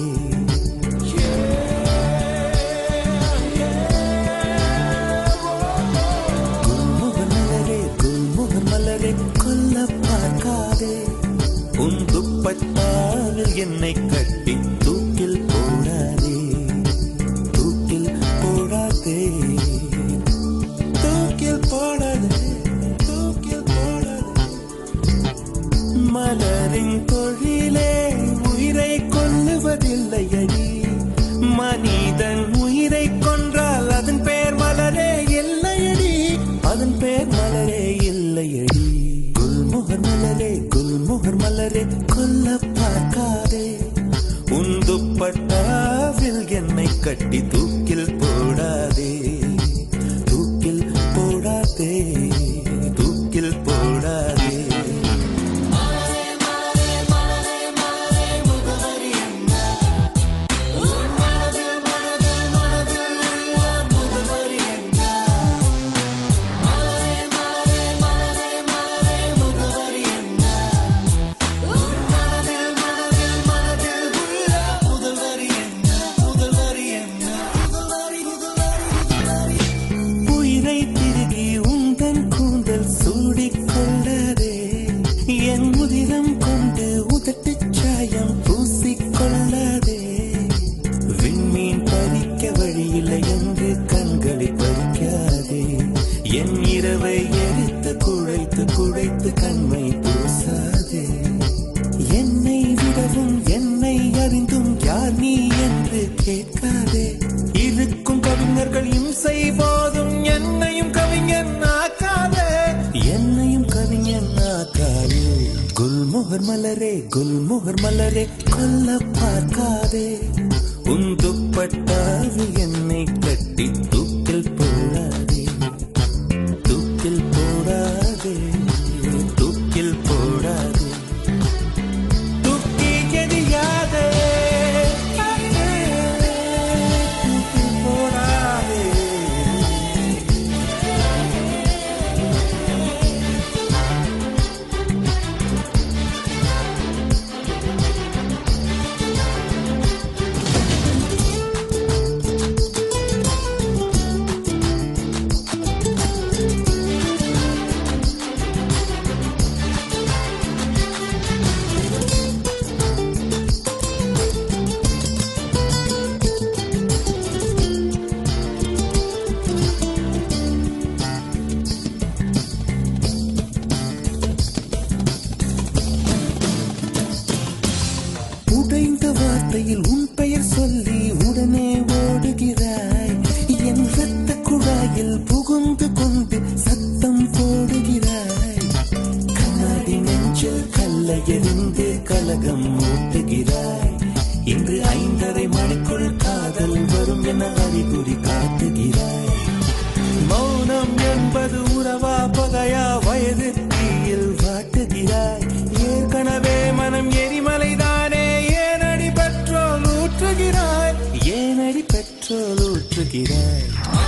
குல்முகர் மலரே குல்முகர் மலரே கொல்ல பார்க்காதே உன் துப்பட்டாவில் என்னை கட்டி தூக்கில் போடாதே தூக்கில் போடாதே தூக்கில் போடாதே தூக்கில் போடாதே மலரின் தொழிலே உயிரை கொல்லுவதில்லை அடி மனிதன் உயிரை கொன்றால் அதன் பேர் மலரே இல்லையடி அதன் பேர் மலரே இல்லையடி குல்முகர் மலரே குல்முகர் மலரே கொல்ல பார்க்காதே உந்துப்பட்டாவில் என்னை கட்டி தூக்கில் போடாதே தூக்கில் போடாதே தூக்கில் போடாதே உயிரை திருகி உந்தன் கூந்தல் சூடிக் கொள்ளாதே என் உதிரம் கொண்டு உதட்டுச் சாயம் பூசிக் கொள்ளாதே விண்மீன் பறிக்க வழியில்லை என்று கண்களை பறிக்காதே என் இரவை எரித்து குழைத்து குழைத்து கண்மை பூசாதே என்னை விடவும் என்னை அறிந்தும் யார் நீ என்று கேட்காதே இருக்கும் கவிஞர்கள் இம்சை போதும் என்னையும் கவிஞன் ஆக்காதே என்னையும் கவிஞன் ஆக்காதே குல்முகர் மலரே குல்முகர் மலரே கொல்ல பார்க்காதே உந்துப்பட்டா அழகு என்னை கட்டி தூக்கில் போடாதே தூக்கில் போடாதே தூக்கில் போடாதே தூக்கி எறியாதே தூக்கில் போடாதே உடைந்த வார்த்தையில் உன் பெயர் சொல்லி உடனே ஓடுகிறாய் என் ரத்த குழாயில் புகுந்து கொண்டு சத்தம் போடுகிறாய் கண்ணாடி நெஞ்சில் கல்லை எறிந்து கலகம் மூட்டுகிறாய் இன்று ஐந்தரை மணிக்குள் காதல் வரும் என அறிகுறி காட்டுகிறாய் மௌனம் என்பது உறவா பகையா வயது தீயில் வாட்டுகிறாய் ஏற்கனவே மனம் எரிமலைதானே ஏனடி பெட்ரோல் ஊற்றுகிறாய் ஏனடி பெட்ரோல் ஊற்றுகிறாய்